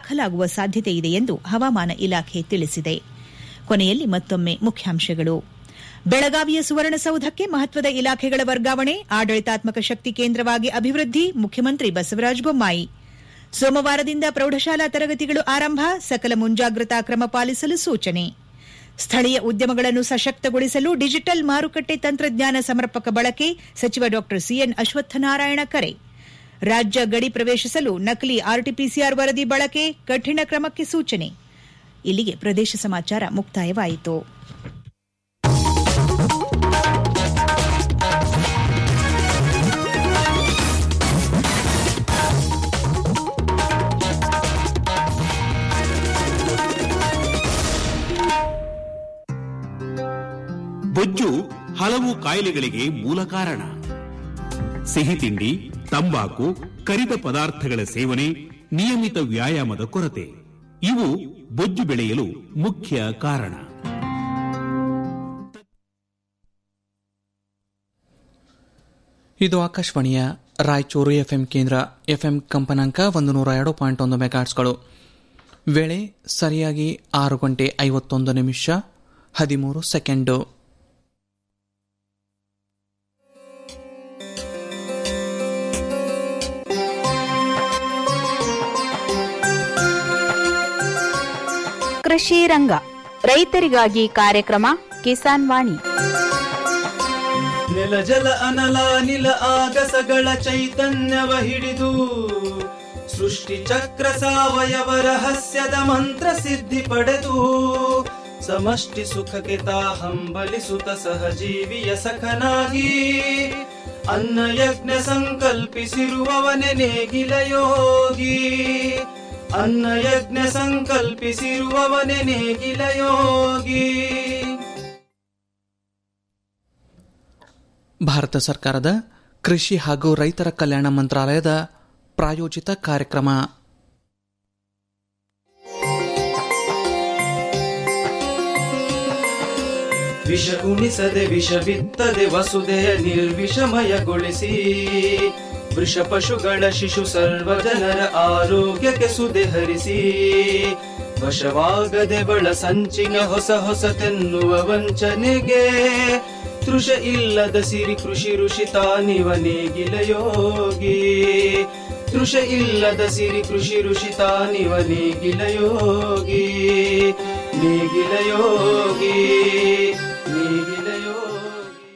ದಾಖಲಾಗುವ ಸಾಧ್ಯತೆ ಇದೆ ಎಂದು ಹವಾಮಾನ ಇಲಾಖೆ ತಿಳಿಸಿದೆ ಕೊನೆಯಲ್ಲಿ ಮತ್ತೊಮ್ಮೆ ಮುಖ್ಯಾಂಶಗಳು ಬೆಳಗಾವಿಯ ಸುವರ್ಣಸೌಧಕ್ಕೆ ಮಹತ್ವದ ಇಲಾಖೆಗಳ ವರ್ಗಾವಣೆ ಆಡಳಿತಾತ್ಮಕ ಶಕ್ತಿ ಕೇಂದ್ರವಾಗಿ ಅಭಿವೃದ್ಧಿ ಮುಖ್ಯಮಂತ್ರಿ ಬಸವರಾಜ ಬೊಮ್ಮಾಯಿ ಸೋಮವಾರದಿಂದ ಪ್ರೌಢಶಾಲಾ ತರಗತಿಗಳು ಆರಂಭ ಸಕಲ ಮುಂಜಾಗ್ರತಾ ಕ್ರಮ ಪಾಲಿಸಲು ಸೂಚನೆ ಸ್ಥಳೀಯ ಉದ್ಯಮಗಳನ್ನು ಸಶಕ್ತಗೊಳಿಸಲು ಡಿಜಿಟಲ್ ಮಾರುಕಟ್ಟೆ ತಂತ್ರಜ್ಞಾನ ಸಮರ್ಪಕ ಬಳಕೆ ಸಚಿವ ಡಾ ಸಿಎನ್ ಅಶ್ವತ್ಥನಾರಾಯಣ ಕರೆ ರಾಜ್ಯ ಗಡಿ ಪ್ರವೇಶಿಸಲು ನಕಲಿ ಆರ್ಟಿಪಿಸಿಆರ್ ವರದಿ ಬಳಕೆ ಕಠಿಣ ಕ್ರಮಕ್ಕೆ ಸೂಚನೆ ಇಲ್ಲಿಗೆ ಪ್ರದೇಶ ಸಮಾಚಾರ ಮುಕ್ತಾಯವಾಯಿತು ಬೊಜ್ಜು ಹಲವು ಕಾಯಿಲೆಗಳಿಗೆ ಮೂಲ ಕಾರಣ ಸಿಹಿ ತಿಂಡಿ ತಂಬಾಕು ಕರಿದ ಪದಾರ್ಥಗಳ ಸೇವನೆ ನಿಯಮಿತ ವ್ಯಾಯಾಮದ ಕೊರತೆ ಇವು ಬೊಜ್ಜು ಬೆಳೆಯಲು ಮುಖ್ಯ ಕಾರಣ ಇದು ಆಕಾಶವಾಣಿಯ ರಾಯಚೂರು ಎಫ್ಎಂ ಕೇಂದ್ರ ಎಫ್ಎಂ ಕಂಪನಾಂಕ ಒಂದು ನೂರ ಎರಡು ಪಾಯಿಂಟ್ ಒಂದು ಮೆಗಾಟ್ಸ್ಗಳು ವೇಳೆ ಸರಿಯಾಗಿ ಆರು ಗಂಟೆ ಐವತ್ತೊಂದು ನಿಮಿಷ ಹದಿಮೂರು ಸೆಕೆಂಡು ಕೃಷಿ ರಂಗ ರೈತರಿಗಾಗಿ ಕಾರ್ಯಕ್ರಮ ಕಿಸಾನ್ ವಾಣಿ ನೆಲ ಜಲ ಅನಲ ನಿಲ ಆಗಸಗಳ ಚೈತನ್ಯವ ಹಿಡಿದು ಸೃಷ್ಟಿ ಚಕ್ರ ಸಾವಯವ ರಹಸ್ಯದ ಮಂತ್ರ ಸಿದ್ಧಿ ಪಡೆದು ಸಮಷ್ಟಿ ಸುಖಕ್ಕೆ ತಾ ಹಂಬಲಿಸುತ್ತ ಸಹಜೀವಿಯ ಸಖನಾಗಿ ಅನ್ನ ಯಜ್ಞ ಸಂಕಲ್ಪಿಸಿರುವವನೆ ನೇಗಿಲ ಯೋಗಿ ಅನ್ನ ಯಜ್ಞ ಸಂಕಲ್ಪಿಸಿರುವವನೆ ನೇಗಿಲ ಯೋಗಿ ಭಾರತ ಸರ್ಕಾರದ ಕೃಷಿ ಹಾಗೂ ರೈತರ ಕಲ್ಯಾಣ ಮಂತ್ರಾಲಯದ ಪ್ರಾಯೋಜಿತ ಕಾರ್ಯಕ್ರಮ ವಿಷ ಉಣಿಸದೆ ವಿಷ ಬಿತ್ತದೆ ವಸುದೆಯ ನಿರ್ವಿಷಮಯಗೊಳಿಸಿ ವೃಷ ಪಶುಗಳ ಶಿಶು ಸರ್ವ ಜನರ ಆರೋಗ್ಯಕ್ಕೆ ಸುದೆ ಹರಿಸಿ ವಶವಾಗದೆ ಬಳ ಸಂಚಿನ ಹೊಸ ಹೊಸತೆನ್ನುವ ವಂಚನೆಗೆ ತೃಷ ಇಲ್ಲದ ಸಿರಿ ಕೃಷಿ ಋಷಿ ತಾನಿವ ನೇಗಿಲ ಯೋಗಿ ತೃಷ ಇಲ್ಲದ ಸಿರಿ ಕೃಷಿ ಋಷಿ ತಾನಿವ ನೇಗಿಲ ಯೋಗಿ ನೇಗಿಲ ಯೋಗಿ ನೇಗಿಲ ಯೋಗಿ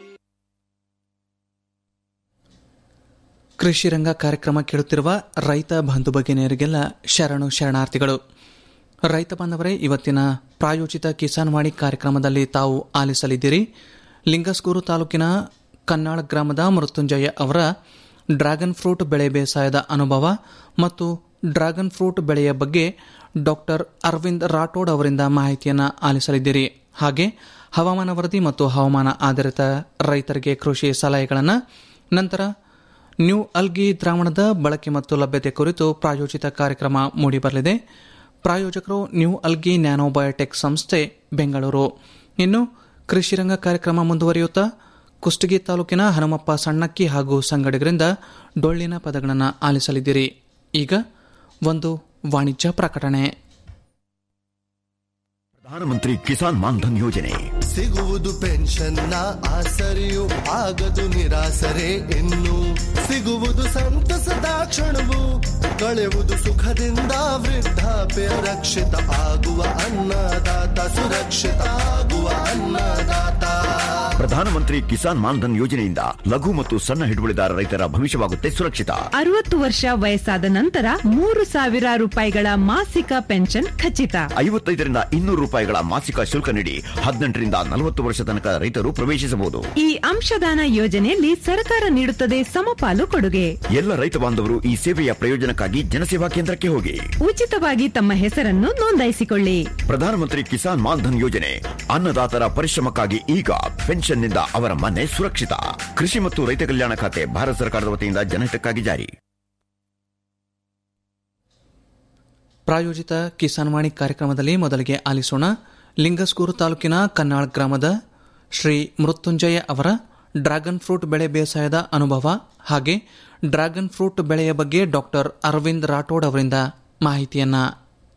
ಕೃಷಿ ರಂಗ ಕಾರ್ಯಕ್ರಮ ಕೇಳುತ್ತಿರುವ ರೈತ ಬಂಧು ಭಗಿನಿಯರಿಗೆಲ್ಲ ಶರಣು ಶರಣಾರ್ಥಿಗಳು ರೈತ ಬಾಂಧವರೇ ಇವತ್ತಿನ ಪ್ರಾಯೋಜಿತ ಕಿಸಾನ್ ವಾಣಿ ಕಾರ್ಯಕ್ರಮದಲ್ಲಿ ತಾವು ಆಲಿಸಲಿದ್ದೀರಿ ಲಿಂಗಸ್ಗೂರು ತಾಲೂಕಿನ ಕನ್ನಾಳ ಗ್ರಾಮದ ಮೃತ್ಯುಂಜಯ ಅವರ ಡ್ರ್ಯಾಗನ್ ಫ್ರೂಟ್ ಬೆಳೆ ಬೇಸಾಯದ ಅನುಭವ ಮತ್ತು ಡ್ರ್ಯಾಗನ್ ಫ್ರೂಟ್ ಬೆಳೆಯ ಬಗ್ಗೆ ಡಾಕ್ಟರ್ ಅರವಿಂದ್ ರಾಠೋಡ್ ಅವರಿಂದ ಮಾಹಿತಿಯನ್ನು ಆಲಿಸಲಿದ್ದೀರಿ ಹಾಗೆ ಹವಾಮಾನ ವರದಿ ಮತ್ತು ಹವಾಮಾನ ಆಧಾರಿತ ರೈತರಿಗೆ ಕೃಷಿ ಸಲಹೆಗಳನ್ನು ನಂತರ ನ್ಯೂ ಅಲ್ಗಿ ದ್ರಾವಣದ ಬಳಕೆ ಮತ್ತು ಲಭ್ಯತೆ ಕುರಿತು ಪ್ರಾಯೋಜಿತ ಕಾರ್ಯಕ್ರಮ ಮೂಡಿಬರಲಿದೆ ಪ್ರಾಯೋಜಕರು ನ್ಯೂ ಅಲ್ಗಿ ನ್ಯಾನೋಬಯೋಟೆಕ್ ಸಂಸ್ಥೆ ಬೆಂಗಳೂರು ಇನ್ನು ಕೃಷಿ ರಂಗ ಕಾರ್ಯಕ್ರಮ ಮುಂದುವರಿಯುತ್ತಾ ಕುಷ್ಟಗಿ ತಾಲೂಕಿನ ಹನುಮಪ್ಪ ಸಣ್ಣಕ್ಕಿ ಹಾಗೂ ಸಂಗಡಿಗರಿಂದ ಡೊಳ್ಳಿನ ಪದಗಳನ್ನು ಆಲಿಸಲಿದ್ದೀರಿ ಈಗ ಒಂದು ವಾಣಿಜ್ಯ ಪ್ರಕಟಣೆ ಪ್ರಧಾನಮಂತ್ರಿ ಕಿಸಾನ್ ಮಾನ್ಧನ್ ಯೋಜನೆ ಸಿಗುವುದು ಪೆನ್ಷನ್ನ ಆಸರೆಯು ಆಗದು ನಿರಾಸರೆ ಇನ್ನು ಸಿಗುವುದು ಸಂತಸದ ಕ್ಷಣವು ಕಳೆಯುವುದು ಸುಖದಿಂದ ವೃದ್ಧಾಪ್ಯ ರಕ್ಷಿತ ಆಗುವ ಅನ್ನದಾತ ಸುರಕ್ಷಿತ ಆಗುವ ಅನ್ನದಾತ ಪ್ರಧಾನಮಂತ್ರಿ ಕಿಸಾನ್ ಮಾನ್ಧನ್ ಯೋಜನೆಯಿಂದ ಲಘು ಮತ್ತು ಸಣ್ಣ ಹಿಡುವಳಿದಾರ ರೈತರ ಭವಿಷ್ಯವಾಗುತ್ತೆ ಸುರಕ್ಷಿತ ಅರವತ್ತು ವರ್ಷ ವಯಸ್ಸಾದ ನಂತರ ಮೂರು ಸಾವಿರ ರೂಪಾಯಿಗಳ ಮಾಸಿಕ ಪೆನ್ಷನ್ ಖಚಿತ ಐವತ್ತೈದರಿಂದ ಇನ್ನೂರು ರೂಪಾಯಿಗಳ ಮಾಸಿಕ ಶುಲ್ಕ ನೀಡಿ ಹದಿನೆಂಟರಿಂದ ನಲವತ್ತು ವರ್ಷ ತನಕ ರೈತರು ಪ್ರವೇಶಿಸಬಹುದು ಈ ಅಂಶದಾನ ಯೋಜನೆಯಲ್ಲಿ ಸರ್ಕಾರ ನೀಡುತ್ತದೆ ಸಮಪಾಲು ಕೊಡುಗೆ ಎಲ್ಲ ರೈತ ಬಾಂಧವರು ಈ ಸೇವೆಯ ಪ್ರಯೋಜನಕ್ಕಾಗಿ ಜನಸೇವಾ ಕೇಂದ್ರಕ್ಕೆ ಹೋಗಿ ಉಚಿತವಾಗಿ ತಮ್ಮ ಹೆಸರನ್ನು ನೋಂದಾಯಿಸಿಕೊಳ್ಳಿ ಪ್ರಧಾನಮಂತ್ರಿ ಕಿಸಾನ್ ಮಾನ್ಧನ್ ಯೋಜನೆ ಅನ್ನದಾತರ ಪರಿಶ್ರಮಕ್ಕಾಗಿ ಈಗ ಪೆನ್ಷನ್ನಿಂದ ಅವರ ಮನೆ ಸುರಕ್ಷಿತ ಕೃಷಿ ಮತ್ತು ರೈತ ಕಲ್ಯಾಣ ಖಾತೆ ಭಾರತ ಸರ್ಕಾರದ ವತಿಯಿಂದ ಜನಹಿತಕ್ಕಾಗಿ ಜಾರಿ ಪ್ರಾಯೋಜಿತ ಕಿಸಾನ್ ವಾಣಿ ಕಾರ್ಯಕ್ರಮದಲ್ಲಿ ಮೊದಲಿಗೆ ಆಲಿಸೋಣ ಲಿಂಗಸ್ಗೂರು ತಾಲೂಕಿನ ಕನ್ನಾಳ್ ಗ್ರಾಮದ ಶ್ರೀ ಮೃತ್ಯುಂಜಯ ಅವರ ಡ್ರ್ಯಾಗನ್ ಫ್ರೂಟ್ ಬೆಳೆ ಬೇಸಾಯದ ಅನುಭವ ಹಾಗೆ ಡ್ರ್ಯಾಗನ್ ಫ್ರೂಟ್ ಬೆಳೆಯ ಬಗ್ಗೆ ಡಾಕ್ಟರ್ ಅರವಿಂದ್ ರಾಠೋಡ್ ಅವರಿಂದ ಮಾಹಿತಿಯನ್ನ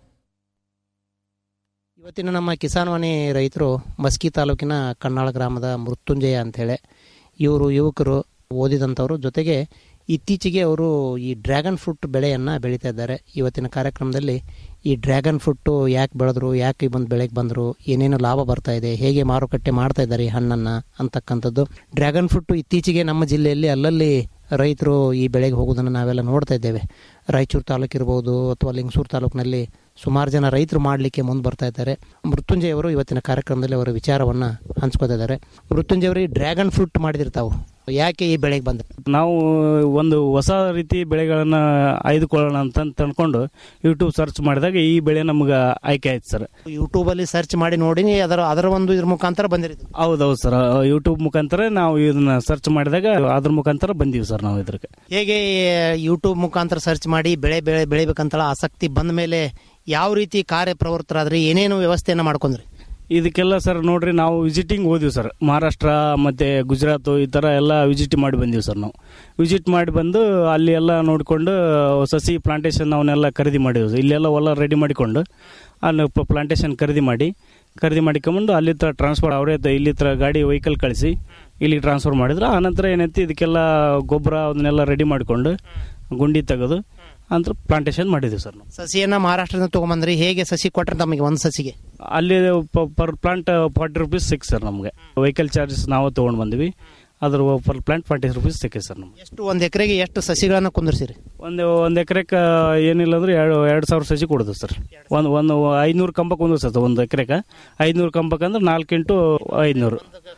ಇವತ್ತಿನ ನಮ್ಮ ಕಿಸಾನ್ವಾಣಿ ರೈತರು ಮಸ್ಕಿ ತಾಲೂಕಿನ ಕಣ್ಣಾಳ ಗ್ರಾಮದ ಮೃತ್ಯುಂಜಯ ಅಂಥೇಳಿ ಇವರು ಯುವಕರು ಓದಿದಂಥವ್ರು ಜೊತೆಗೆ ಇತ್ತೀಚೆಗೆ ಅವರು ಈ ಡ್ರ್ಯಾಗನ್ ಫ್ರೂಟ್ ಬೆಳೆಯನ್ನು ಬೆಳೀತಾ ಇದ್ದಾರೆ ಇವತ್ತಿನ ಕಾರ್ಯಕ್ರಮದಲ್ಲಿ ಈ ಡ್ರ್ಯಾಗನ್ ಫ್ರೂಟು ಯಾಕೆ ಬೆಳೆದ್ರು ಯಾಕೆ ಬಂದು ಬೆಳೆಗೆ ಬಂದರು ಏನೇನು ಲಾಭ ಬರ್ತಾ ಇದೆ ಹೇಗೆ ಮಾರುಕಟ್ಟೆ ಮಾಡ್ತಾ ಇದ್ದಾರೆ ಈ ಹಣ್ಣನ್ನು ಅಂತಕ್ಕಂಥದ್ದು ಡ್ರ್ಯಾಗನ್ ಫ್ರೂಟು ಇತ್ತೀಚೆಗೆ ನಮ್ಮ ಜಿಲ್ಲೆಯಲ್ಲಿ ಅಲ್ಲಲ್ಲಿ ರೈತರು ಈ ಬೆಳೆಗೆ ಹೋಗೋದನ್ನು ನಾವೆಲ್ಲ ನೋಡ್ತಾ ಇದ್ದೇವೆ ರಾಯಚೂರು ತಾಲೂಕು ಇರ್ಬೋದು ಅಥವಾ ಲಿಂಗಸೂರು ತಾಲೂಕಿನಲ್ಲಿ ಸುಮಾರು ಜನ ರೈತರು ಮಾಡಲಿಕ್ಕೆ ಮುಂದೆ ಬರ್ತಾ ಇದ್ದಾರೆ ಮೃತ್ಯುಂಜಯ ಅವರು ಇವತ್ತಿನ ಕಾರ್ಯಕ್ರಮದಲ್ಲಿ ಅವರ ವಿಚಾರವನ್ನು ಹಂಚ್ಕೋತಾ ಇದ್ದಾರೆ ಮೃತ್ಯುಂಜಯ ಅವರು ಈ ಡ್ರ್ಯಾಗನ್ ಫ್ರೂಟ್ ಮಾಡಿದಿರ್ತಾವು ಯಾಕೆ ಈ ಬೆಳೆಗೆ ಬಂದ್ರೆ ನಾವು ಒಂದು ಹೊಸ ರೀತಿ ಬೆಳೆಗಳನ್ನ ಆಯ್ದುಕೊಳ್ಳೋಣ ಅಂತ ತಂದ್ಕೊಂಡು ಯೂಟ್ಯೂಬ್ ಸರ್ಚ್ ಮಾಡಿದಾಗ ಈ ಬೆಳೆ ನಮ್ಗೆ ಆಯ್ಕೆ ಆಯ್ತು ಸರ್ ಯೂಟ್ಯೂಬಲ್ಲಿ ಸರ್ಚ್ ಮಾಡಿ ನೋಡಿ ಅದರ ಅದರ ಒಂದು ಇದ್ರ ಮುಖಾಂತರ ಬಂದಿರೋದು ಹೌದೌದು ಸರ್ ಯೂಟ್ಯೂಬ್ ಮುಖಾಂತರ ನಾವು ಇದನ್ನ ಸರ್ಚ್ ಮಾಡಿದಾಗ ಅದ್ರ ಮುಖಾಂತರ ಬಂದೀವಿ ಸರ್ ನಾವು ಇದ್ರಿಗೆ ಹೇಗೆ ಯೂಟ್ಯೂಬ್ ಮುಖಾಂತರ ಸರ್ಚ್ ಮಾಡಿ ಬೆಳೆ ಬೆಳೆ ಬೆಳಿಬೇಕಂತ ಆಸಕ್ತಿ ಬಂದ ಮೇಲೆ ಯಾವ ರೀತಿ ಕಾರ್ಯಪ್ರವೃತ್ತರಾದ್ರಿ ಏನೇನು ವ್ಯವಸ್ಥೆಯನ್ನು ಮಾಡ್ಕೊಂಡ್ರಿ ಇದಕ್ಕೆಲ್ಲ ಸರ್ ನೋಡ್ರಿ ನಾವು ವಿಸಿಟಿಂಗ್ ಹೋದಿವಿ ಸರ್ ಮಹಾರಾಷ್ಟ್ರ ಮತ್ತೆ ಗುಜರಾತ್ ಈ ತರ ಎಲ್ಲ ವಿಸಿಟ್ ಮಾಡಿ ಬಂದೀವಿ ಸರ್ ನಾವು ವಿಸಿಟ್ ಮಾಡಿ ಬಂದು ಅಲ್ಲಿ ಎಲ್ಲ ನೋಡಿಕೊಂಡು ಸಸಿ ಪ್ಲಾಂಟೇಶನ್ ಅವನ್ನೆಲ್ಲ ಖರೀದಿ ಮಾಡಿದ್ವಿ ಇಲ್ಲೆಲ್ಲ ಹೊಲ ರೆಡಿ ಮಾಡಿಕೊಂಡು ಅಲ್ಲಿ ಪ್ಲಾಂಟೇಶನ್ ಖರೀದಿ ಮಾಡಿ ಖರೀದಿ ಮಾಡಿಕೊಂಬಂದು ಅಲ್ಲಿ ತರ ಟ್ರಾನ್ಸ್ಫರ್ ಅವರೇ ಇಲ್ಲಿ ತರ ಗಾಡಿ ವೆಹಿಕಲ್ ಕಳಿಸಿ ಇಲ್ಲಿ ಟ್ರಾನ್ಸ್ಫರ್ ಮಾಡಿದ್ರು ಆನಂತರ ಏನೈತಿ ಇದಕ್ಕೆಲ್ಲ ಗೊಬ್ಬರ ಅದನ್ನೆಲ್ಲ ರೆಡಿ ಮಾಡಿಕೊಂಡು ಗುಂಡಿ ತೆಗೆದು ಅಂತ ಪ್ಲಾಂಟೇಶನ್ ಮಾಡಿದ್ವಿ ಸರ್ ನಾವು ಸಸಿಯನ್ನ ಮಹಾರಾಷ್ಟ್ರದಿಂದ ತಗೊಂಬಂದ್ರಿ ಹೇಗೆ ಸಸಿ ಕೊಟ್ರೆ ತಮಗೆ ಒಂದು ಸಸಿಗೆ ಅಲ್ಲಿ ಪರ್ ಪ್ಲಾಂಟ್ ಫಾರ್ಟಿ ರುಪೀಸ್ ಸಿಕ್ ಸರ್ ನಮಗೆ ವೆಹಿಕಲ್ ಚಾರ್ಜಸ್ ನಾವು ತೊಗೊಂಡು ಬಂದ್ವಿ ಅದ್ರ ಪರ್ ಪ್ಲಾಂಟ್ ಫಾರ್ಟಿ ರುಪೀಸ್ ಸಿಕ್ಕಿ ಸರ್ ನಮ್ಗೆ ಎಷ್ಟು ಒಂದು ಎಕರೆಗೆ ಎಷ್ಟು ಸಸಿಗಳನ್ನ ಕುಂದಿರ್ಸಿರಿ ಒಂದು ಒಂದು ಎಕರೆಗೆ ಏನಿಲ್ಲ ಅಂದ್ರೆ ಎರಡು ಎರಡು ಸಾವಿರ ಸಸಿ ಕೊಡೋದು ಸರ್ ಒಂದು ಒಂದು ಐನೂರು ಕಂಬಕ್ಕೆ ಒಂದು ಸರ್ ಒಂದು ಎಕರೆಗೆ ಐನೂರು ಕಂಬಕ್ಕೆ ಅಂದ್ರೆ ನಾಲ್ಕು ಇಂಟು ಐನೂರು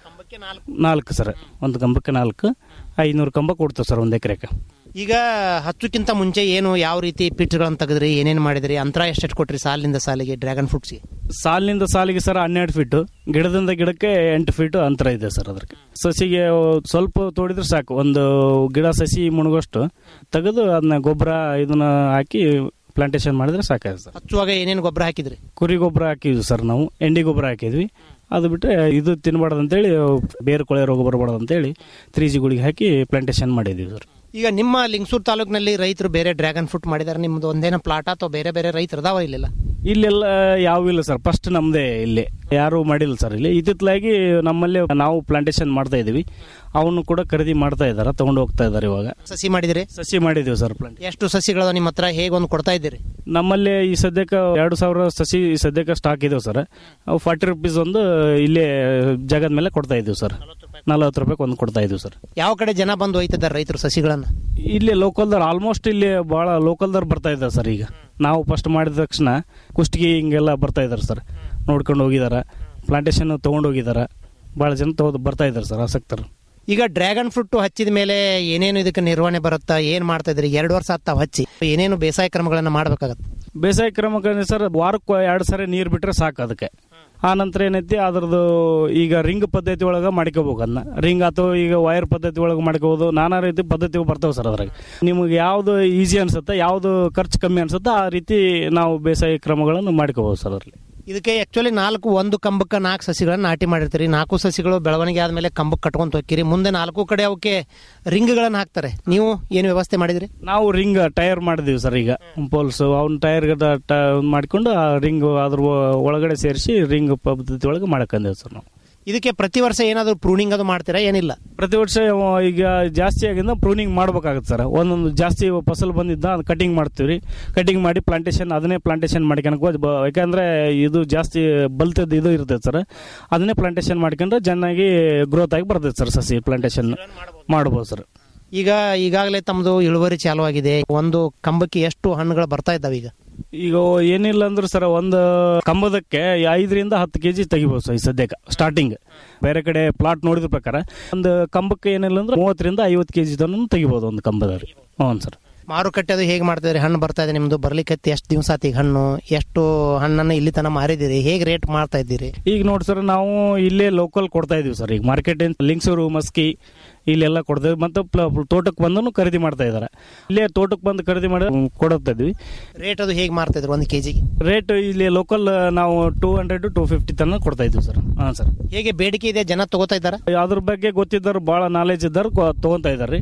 ನಾಲ್ಕು ಸರ್ ಒಂದು ಕಂಬಕ್ಕೆ ನಾಲ್ಕು ಐನೂರು ಕಂಬ ಕೊಡ್ತೇವೆ ಸರ್ ಒಂದು ಎಕರೆಗೆ ಈಗ ಹಚ್ಚಕ್ಕಿಂತ ಮುಂಚೆ ಏನು ಯಾವ ರೀತಿ ಪಿಟ್ಸ್ಗಳನ್ನ ತೆಗೆದ್ರಿ ಏನೇನು ಮಾಡಿದ್ರಿ ಅಂತರ ಎಷ್ಟೆಷ್ಟು ಕೊಟ್ರಿ ಸಾಲಿನಿಂದ ಸಾಲಿಗೆ ಡ್ರ್ಯಾಗನ್ ಫ್ರೂಟ್ಸ್ಗೆ ಸಾಲಿನಿಂದ ಸಾಲಿಗೆ ಸರ್ ಹನ್ನೆರಡು ಫೀಟು ಗಿಡದಿಂದ ಗಿಡಕ್ಕೆ ಎಂಟು ಫೀಟು ಅಂತರ ಇದೆ ಸರ್ ಅದಕ್ಕೆ ಸಸಿಗೆ ಸ್ವಲ್ಪ ತೋಡಿದ್ರೆ ಸಾಕು ಒಂದು ಗಿಡ ಸಸಿ ಮುಣಗೋಷ್ಟು ತೆಗೆದು ಅದನ್ನ ಗೊಬ್ಬರ ಇದನ್ನ ಹಾಕಿ ಪ್ಲಾಂಟೇಶನ್ ಮಾಡಿದ್ರೆ ಸಾಕಾಗಿದೆ ಸರ್ ಹಚ್ಚುವಾಗ ಏನೇನು ಗೊಬ್ಬರ ಹಾಕಿದ್ರಿ ಕುರಿ ಗೊಬ್ಬರ ಹಾಕಿದ್ವಿ ಸರ್ ನಾವು ಎಂಡಿ ಗೊಬ್ಬರ ಹಾಕಿದ್ವಿ ಅದು ಬಿಟ್ಟರೆ ಇದು ತಿನ್ನಬಾರ್ದು ಅಂತೇಳಿ ಬೇರು ಕೊಳೆ ರೋಗ ಬರಬಾರ್ದು ಅಂತೇಳಿ ತ್ರೀ ಜಿ ಗುಳಿಗೆ ಹಾಕಿ ಪ್ಲಾಂಟೇಶನ್ ಮಾಡಿದ್ದೀವಿ ಸರ್ ಈಗ ನಿಮ್ಮ ಲಿಂಗಸೂರು ತಾಲೂಕಿನಲ್ಲಿ ರೈತರು ಬೇರೆ ಡ್ರ್ಯಾಗನ್ ಫ್ರೂಟ್ ಮಾಡಿದ್ದಾರೆ ನಿಮ್ದು ಒಂದೇನೋ ಪ್ಲಾಟ್ ಅಥವಾ ಬೇರೆ ಬೇರೆ ರೈತರು ಅದಾವ ಇಲ್ಲೆಲ್ಲ ಇಲ್ಲೆಲ್ಲ ಯಾವ ಇಲ್ಲ ಸರ್ ಫಸ್ಟ್ ನಮ್ದೇ ಇಲ್ಲಿ ಯಾರು ಮಾಡಿಲ್ಲ ಸರ್ ಇಲ್ಲಿ ಇತ್ತಿತ್ತಲಾಗಿ ನಮ್ಮಲ್ಲೇ ನಾವು ಪ್ಲಾಂಟೇಶನ್ ಮಾಡ್ತಾ ಇದೀವಿ ಅವನು ಕೂಡ ಖರೀದಿ ಮಾಡ್ತಾ ಇದಾರೆ ತಗೊಂಡು ಹೋಗ್ತಾ ಇದಾರೆ ಇವಾಗ ಸಸಿ ಮಾಡಿದಿರಿ ಸಸಿ ಮಾಡಿದೀವಿ ಸರ್ ಪ್ಲಾಂಟ್ ಎಷ್ಟು ಸಸಿಗಳ ನಿಮ್ಮ ಹತ್ರ ಹೇಗೆ ಒಂದು ಕೊಡ್ತಾ ಇದ್ದೀರಿ ನಮ್ಮಲ್ಲಿ ಈ ಸದ್ಯಕ್ಕೆ ಎರಡು ಸಾವಿರ ಸಸಿ ಈ ಸದ್ಯಕ್ಕೆ ಸ್ಟಾಕ್ ಇದಾವೆ ಸರ್ ಅವು ಫಾರ್ಟಿ ರುಪೀಸ್ ಒಂದು ಇಲ್ಲೇ ಜಾಗದ ಮೇಲೆ ಕೊಡ್ತಾ ಇದೀವಿ ಸರ್ ನಲವತ್ತು ರೂಪಾಯಿ ಒಂದು ಕೊಡ್ತಾ ಇದೀವಿ ಸರ್ ಯಾವ ಕಡೆ ಜನ ಬಂದು ಒಯ್ತಿದ್ದಾರೆ ರೈತರು ಸಸಿಗಳನ್ನ ಇಲ್ಲಿ ಲೋಕಲ್ದವ್ರು ಆಲ್ಮೋಸ್ಟ್ ಇಲ್ಲಿ ಬಹಳ ಲೋಕಲ್ದವ್ರು ಬರ್ತಾ ಇದ್ದಾರೆ ಸರ್ ಈಗ ನಾವು ಫಸ್ಟ್ ಮಾಡಿದ ತಕ್ಷಣ ಕುಷ್ಟಗಿ ಹಿಂಗೆಲ್ಲ ಬರ್ತಾ ಇದ್ದಾರೆ ಸರ್ ನೋಡ್ಕೊಂಡು ಹೋಗಿದಾರ ಪ್ಲಾಂಟೇಶನ್ ತಗೊಂಡು ಹೋಗಿದಾರ ಬಹಳ ಜನ ತಗೊಂಡು ಬರ್ತಾ ಇದ್ದಾರೆ ಸರ್ ಆಸಕ್ತರು ಈಗ ಡ್ರ್ಯಾಗನ್ ಫ್ರೂಟ್ ಹಚ್ಚಿದ ಮೇಲೆ ಏನೇನು ಇದಕ್ಕೆ ನಿರ್ವಹಣೆ ಬರುತ್ತಾ ಏನ್ ಮಾಡ್ತಾ ಇದ್ರಿ ಎರಡು ವರ್ಷ ಆತಾವ್ ಹಚ್ಚಿ ಏನೇನು ಬೇಸಾಯ ಕ್ರಮಗಳನ್ನ ಮಾಡ್ಬೇಕಾಗತ್ತೆ ಬೇಸಾಯ ಕ್ರಮಕ್ಕೆ ಸರ್ ವಾರಕ್ಕೆ ಎರಡು ಸರಿ ನೀರು ಬಿಟ್ರೆ ಸಾಕು ಅದಕ್ಕೆ ಆ ನಂತರ ಏನೈತಿ ಅದ್ರದ್ದು ಈಗ ರಿಂಗ್ ಪದ್ಧತಿ ಒಳಗೆ ಮಾಡ್ಕೋಬೇಕು ಅದನ್ನ ರಿಂಗ್ ಅಥವಾ ಈಗ ವೈರ್ ಪದ್ಧತಿ ಒಳಗೆ ಮಾಡ್ಕೋಬಹುದು ನಾನಾ ರೀತಿ ಪದ್ಧತಿ ಬರ್ತಾವೆ ಸರ್ ಅದ್ರಾಗ ನಿಮಗೆ ಯಾವ್ದು ಈಸಿ ಅನ್ಸುತ್ತೆ ಯಾವ್ದು ಖರ್ಚು ಕಮ್ಮಿ ಅನ್ಸುತ್ತೆ ಆ ರೀತಿ ನಾವು ಬೇಸಾಯ ಕ್ರಮಗಳನ್ನು ಮಾಡ್ಕೋಬಹುದು ಸರ್ ಅದರಲ್ಲಿ ಇದಕ್ಕೆ ಆಕ್ಚುಲಿ ನಾಲ್ಕು ಒಂದು ಕಂಬಕ್ಕೆ ನಾಲ್ಕು ಸಸಿಗಳನ್ನ ನಾಟಿ ಮಾಡಿರ್ತೀರಿ ನಾಲ್ಕು ಸಸಿಗಳು ಬೆಳವಣಿಗೆ ಆದ್ಮೇಲೆ ಕಂಬಕ್ಕೆ ಕಟ್ಕೊಂತ ಹೋಗ್ತೀರಿ ಮುಂದೆ ನಾಲ್ಕು ಕಡೆ ಅವಕ್ಕೆ ರಿಂಗ್ಗಳನ್ನ ಹಾಕ್ತಾರೆ ನೀವು ಏನು ವ್ಯವಸ್ಥೆ ಮಾಡಿದ್ರಿ ನಾವು ರಿಂಗ್ ಟೈರ್ ಮಾಡಿದೀವಿ ಸರ್ ಈಗ ಪೋಲ್ಸ್ ಅವ್ನ ಟೈರ್ ಮಾಡ್ಕೊಂಡು ಆ ರಿಂಗ್ ಅದ್ರ ಒಳಗಡೆ ಸೇರಿಸಿ ರಿಂಗ್ ಪದ್ಧತಿ ಒಳಗೆ ಮಾಡ್ಕೊಂಡೇವೆ ಸರ್ ನಾವು ಇದಕ್ಕೆ ಪ್ರತಿ ವರ್ಷ ಏನಾದರೂ ಪ್ರೂನಿಂಗ್ ಅದು ಮಾಡ್ತೀರಾ ಏನಿಲ್ಲ ಪ್ರತಿ ವರ್ಷ ಈಗ ಜಾಸ್ತಿ ಆಗಿಂದ ಪ್ರೂನಿಂಗ್ ಮಾಡ್ಬೇಕಾಗುತ್ತೆ ಸರ್ ಒಂದೊಂದು ಜಾಸ್ತಿ ಫಸಲ್ ಬಂದಿದ್ದ ಅದು ಕಟಿಂಗ್ ಮಾಡ್ತೀವಿ ಕಟಿಂಗ್ ಮಾಡಿ ಪ್ಲಾಂಟೇಶನ್ ಅದನ್ನೇ ಪ್ಲಾಂಟೇಶನ್ ಮಾಡ್ಕೊಳಕ್ ಯಾಕಂದ್ರೆ ಇದು ಜಾಸ್ತಿ ಬಲ್ತದ ಇದು ಇರ್ತದೆ ಸರ್ ಅದನ್ನೇ ಪ್ಲಾಂಟೇಶನ್ ಮಾಡ್ಕೊಂಡ್ರೆ ಚೆನ್ನಾಗಿ ಗ್ರೋತ್ ಆಗಿ ಬರ್ತದೆ ಸರ್ ಸಸಿ ಪ್ಲಾಂಟೇಶನ್ ಮಾಡ್ಬೋದು ಸರ್ ಈಗ ಈಗಾಗಲೇ ತಮ್ಮದು ಇಳುವರಿ ಚಾಲು ಆಗಿದೆ ಒಂದು ಕಂಬಕ್ಕೆ ಎಷ್ಟು ಹಣ್ಣುಗಳು ಬರ್ತಾ ಇದ್ದಾವೆ ಈಗ ಈಗ ಏನಿಲ್ಲ ಅಂದ್ರೆ ಸರ್ ಒಂದು ಕಂಬದಕ್ಕೆ ಐದರಿಂದ ಹತ್ತು ಕೆಜಿ ತೆಗಿಬೋದು ಸರ್ ಈ ಸದ್ಯಕ್ಕೆ ಸ್ಟಾರ್ಟಿಂಗ್ ಬೇರೆ ಕಡೆ ಪ್ಲಾಟ್ ನೋಡಿದ ಪ್ರಕಾರ ಒಂದು ಕಂಬಕ್ಕೆ ಏನಿಲ್ಲ ಅಂದ್ರೆ ಮೂವತ್ತರಿಂದ ಐವತ್ತು ಕೆಜಿ ತನಕ ತೆಗಿಬೋದು ಒಂದು ಕಂಬದಲ್ಲಿ ಹ್ಞೂ ಸರ್ ಮಾರುಕಟ್ಟೆ ಅದು ಹೇಗೆ ಮಾಡ್ತಾ ಇದ್ರಿ ಹಣ್ಣು ಬರ್ತಾ ಇದೆ ನಿಮ್ದು ಬರ್ಲಿಕ್ಕೆ ಎಷ್ಟು ದಿವಸ ಆತ ಈಗ ಹಣ್ಣು ಎಷ್ಟು ಹಣ್ಣನ್ನು ಇಲ್ಲಿ ತನಕ ಮಾರಿದಿರಿ ಹೇಗೆ ರೇಟ್ ಮಾಡ್ತಾ ಇದ್ದೀರಿ ಈಗ ನೋಡಿ ಸರ್ ನಾವು ಇಲ್ಲೇ ಲೋಕಲ್ ಕೊಡ್ತಾ ಇದೀವಿ ಸರ್ ಈಗ ಮಾರ್ಕೆಟ್ ಲಿಂಗ್ಸೂರು ಮಸ್ಕಿ ಇಲ್ಲೆಲ್ಲ ಕೊಡ್ತೇವೆ ಮತ್ತೆ ತೋಟಕ್ಕೆ ಬಂದು ಖರೀದಿ ಮಾಡ್ತಾ ಇದಾರೆ ಇಲ್ಲೇ ತೋಟಕ್ಕೆ ಬಂದು ಖರೀದಿ ಮಾಡಿ ಕೊಡುತ್ತಾ ಇದ್ವಿ ರೇಟ್ ಅದು ಹೇಗೆ ಮಾಡ್ತಾ ಇದ್ರು ಒಂದು ಕೆಜಿಗೆ ರೇಟ್ ಇಲ್ಲಿ ಲೋಕಲ್ ನಾವು ಟೂ ಹಂಡ್ರೆಡ್ ಟೂ ಫಿಫ್ಟಿ ತನಕ ಕೊಡ್ತಾ ಇದ್ವಿ ಸರ್ ಹಾಂ ಸರ್ ಹೇಗೆ ಬೇಡಿಕೆ ಇದೆ ಜನ ತಗೋತಾ ಇದ್ದಾರೆ ಅದ್ರ ಬಗ್ಗೆ ಗೊತ್ತಿದ್ದವ್ರು ಬಹಳ ನಾಲೆಜ್ ಇದ್ದಾರೆ ತಗೊಂತಾ ಇದ್ದಾರೆ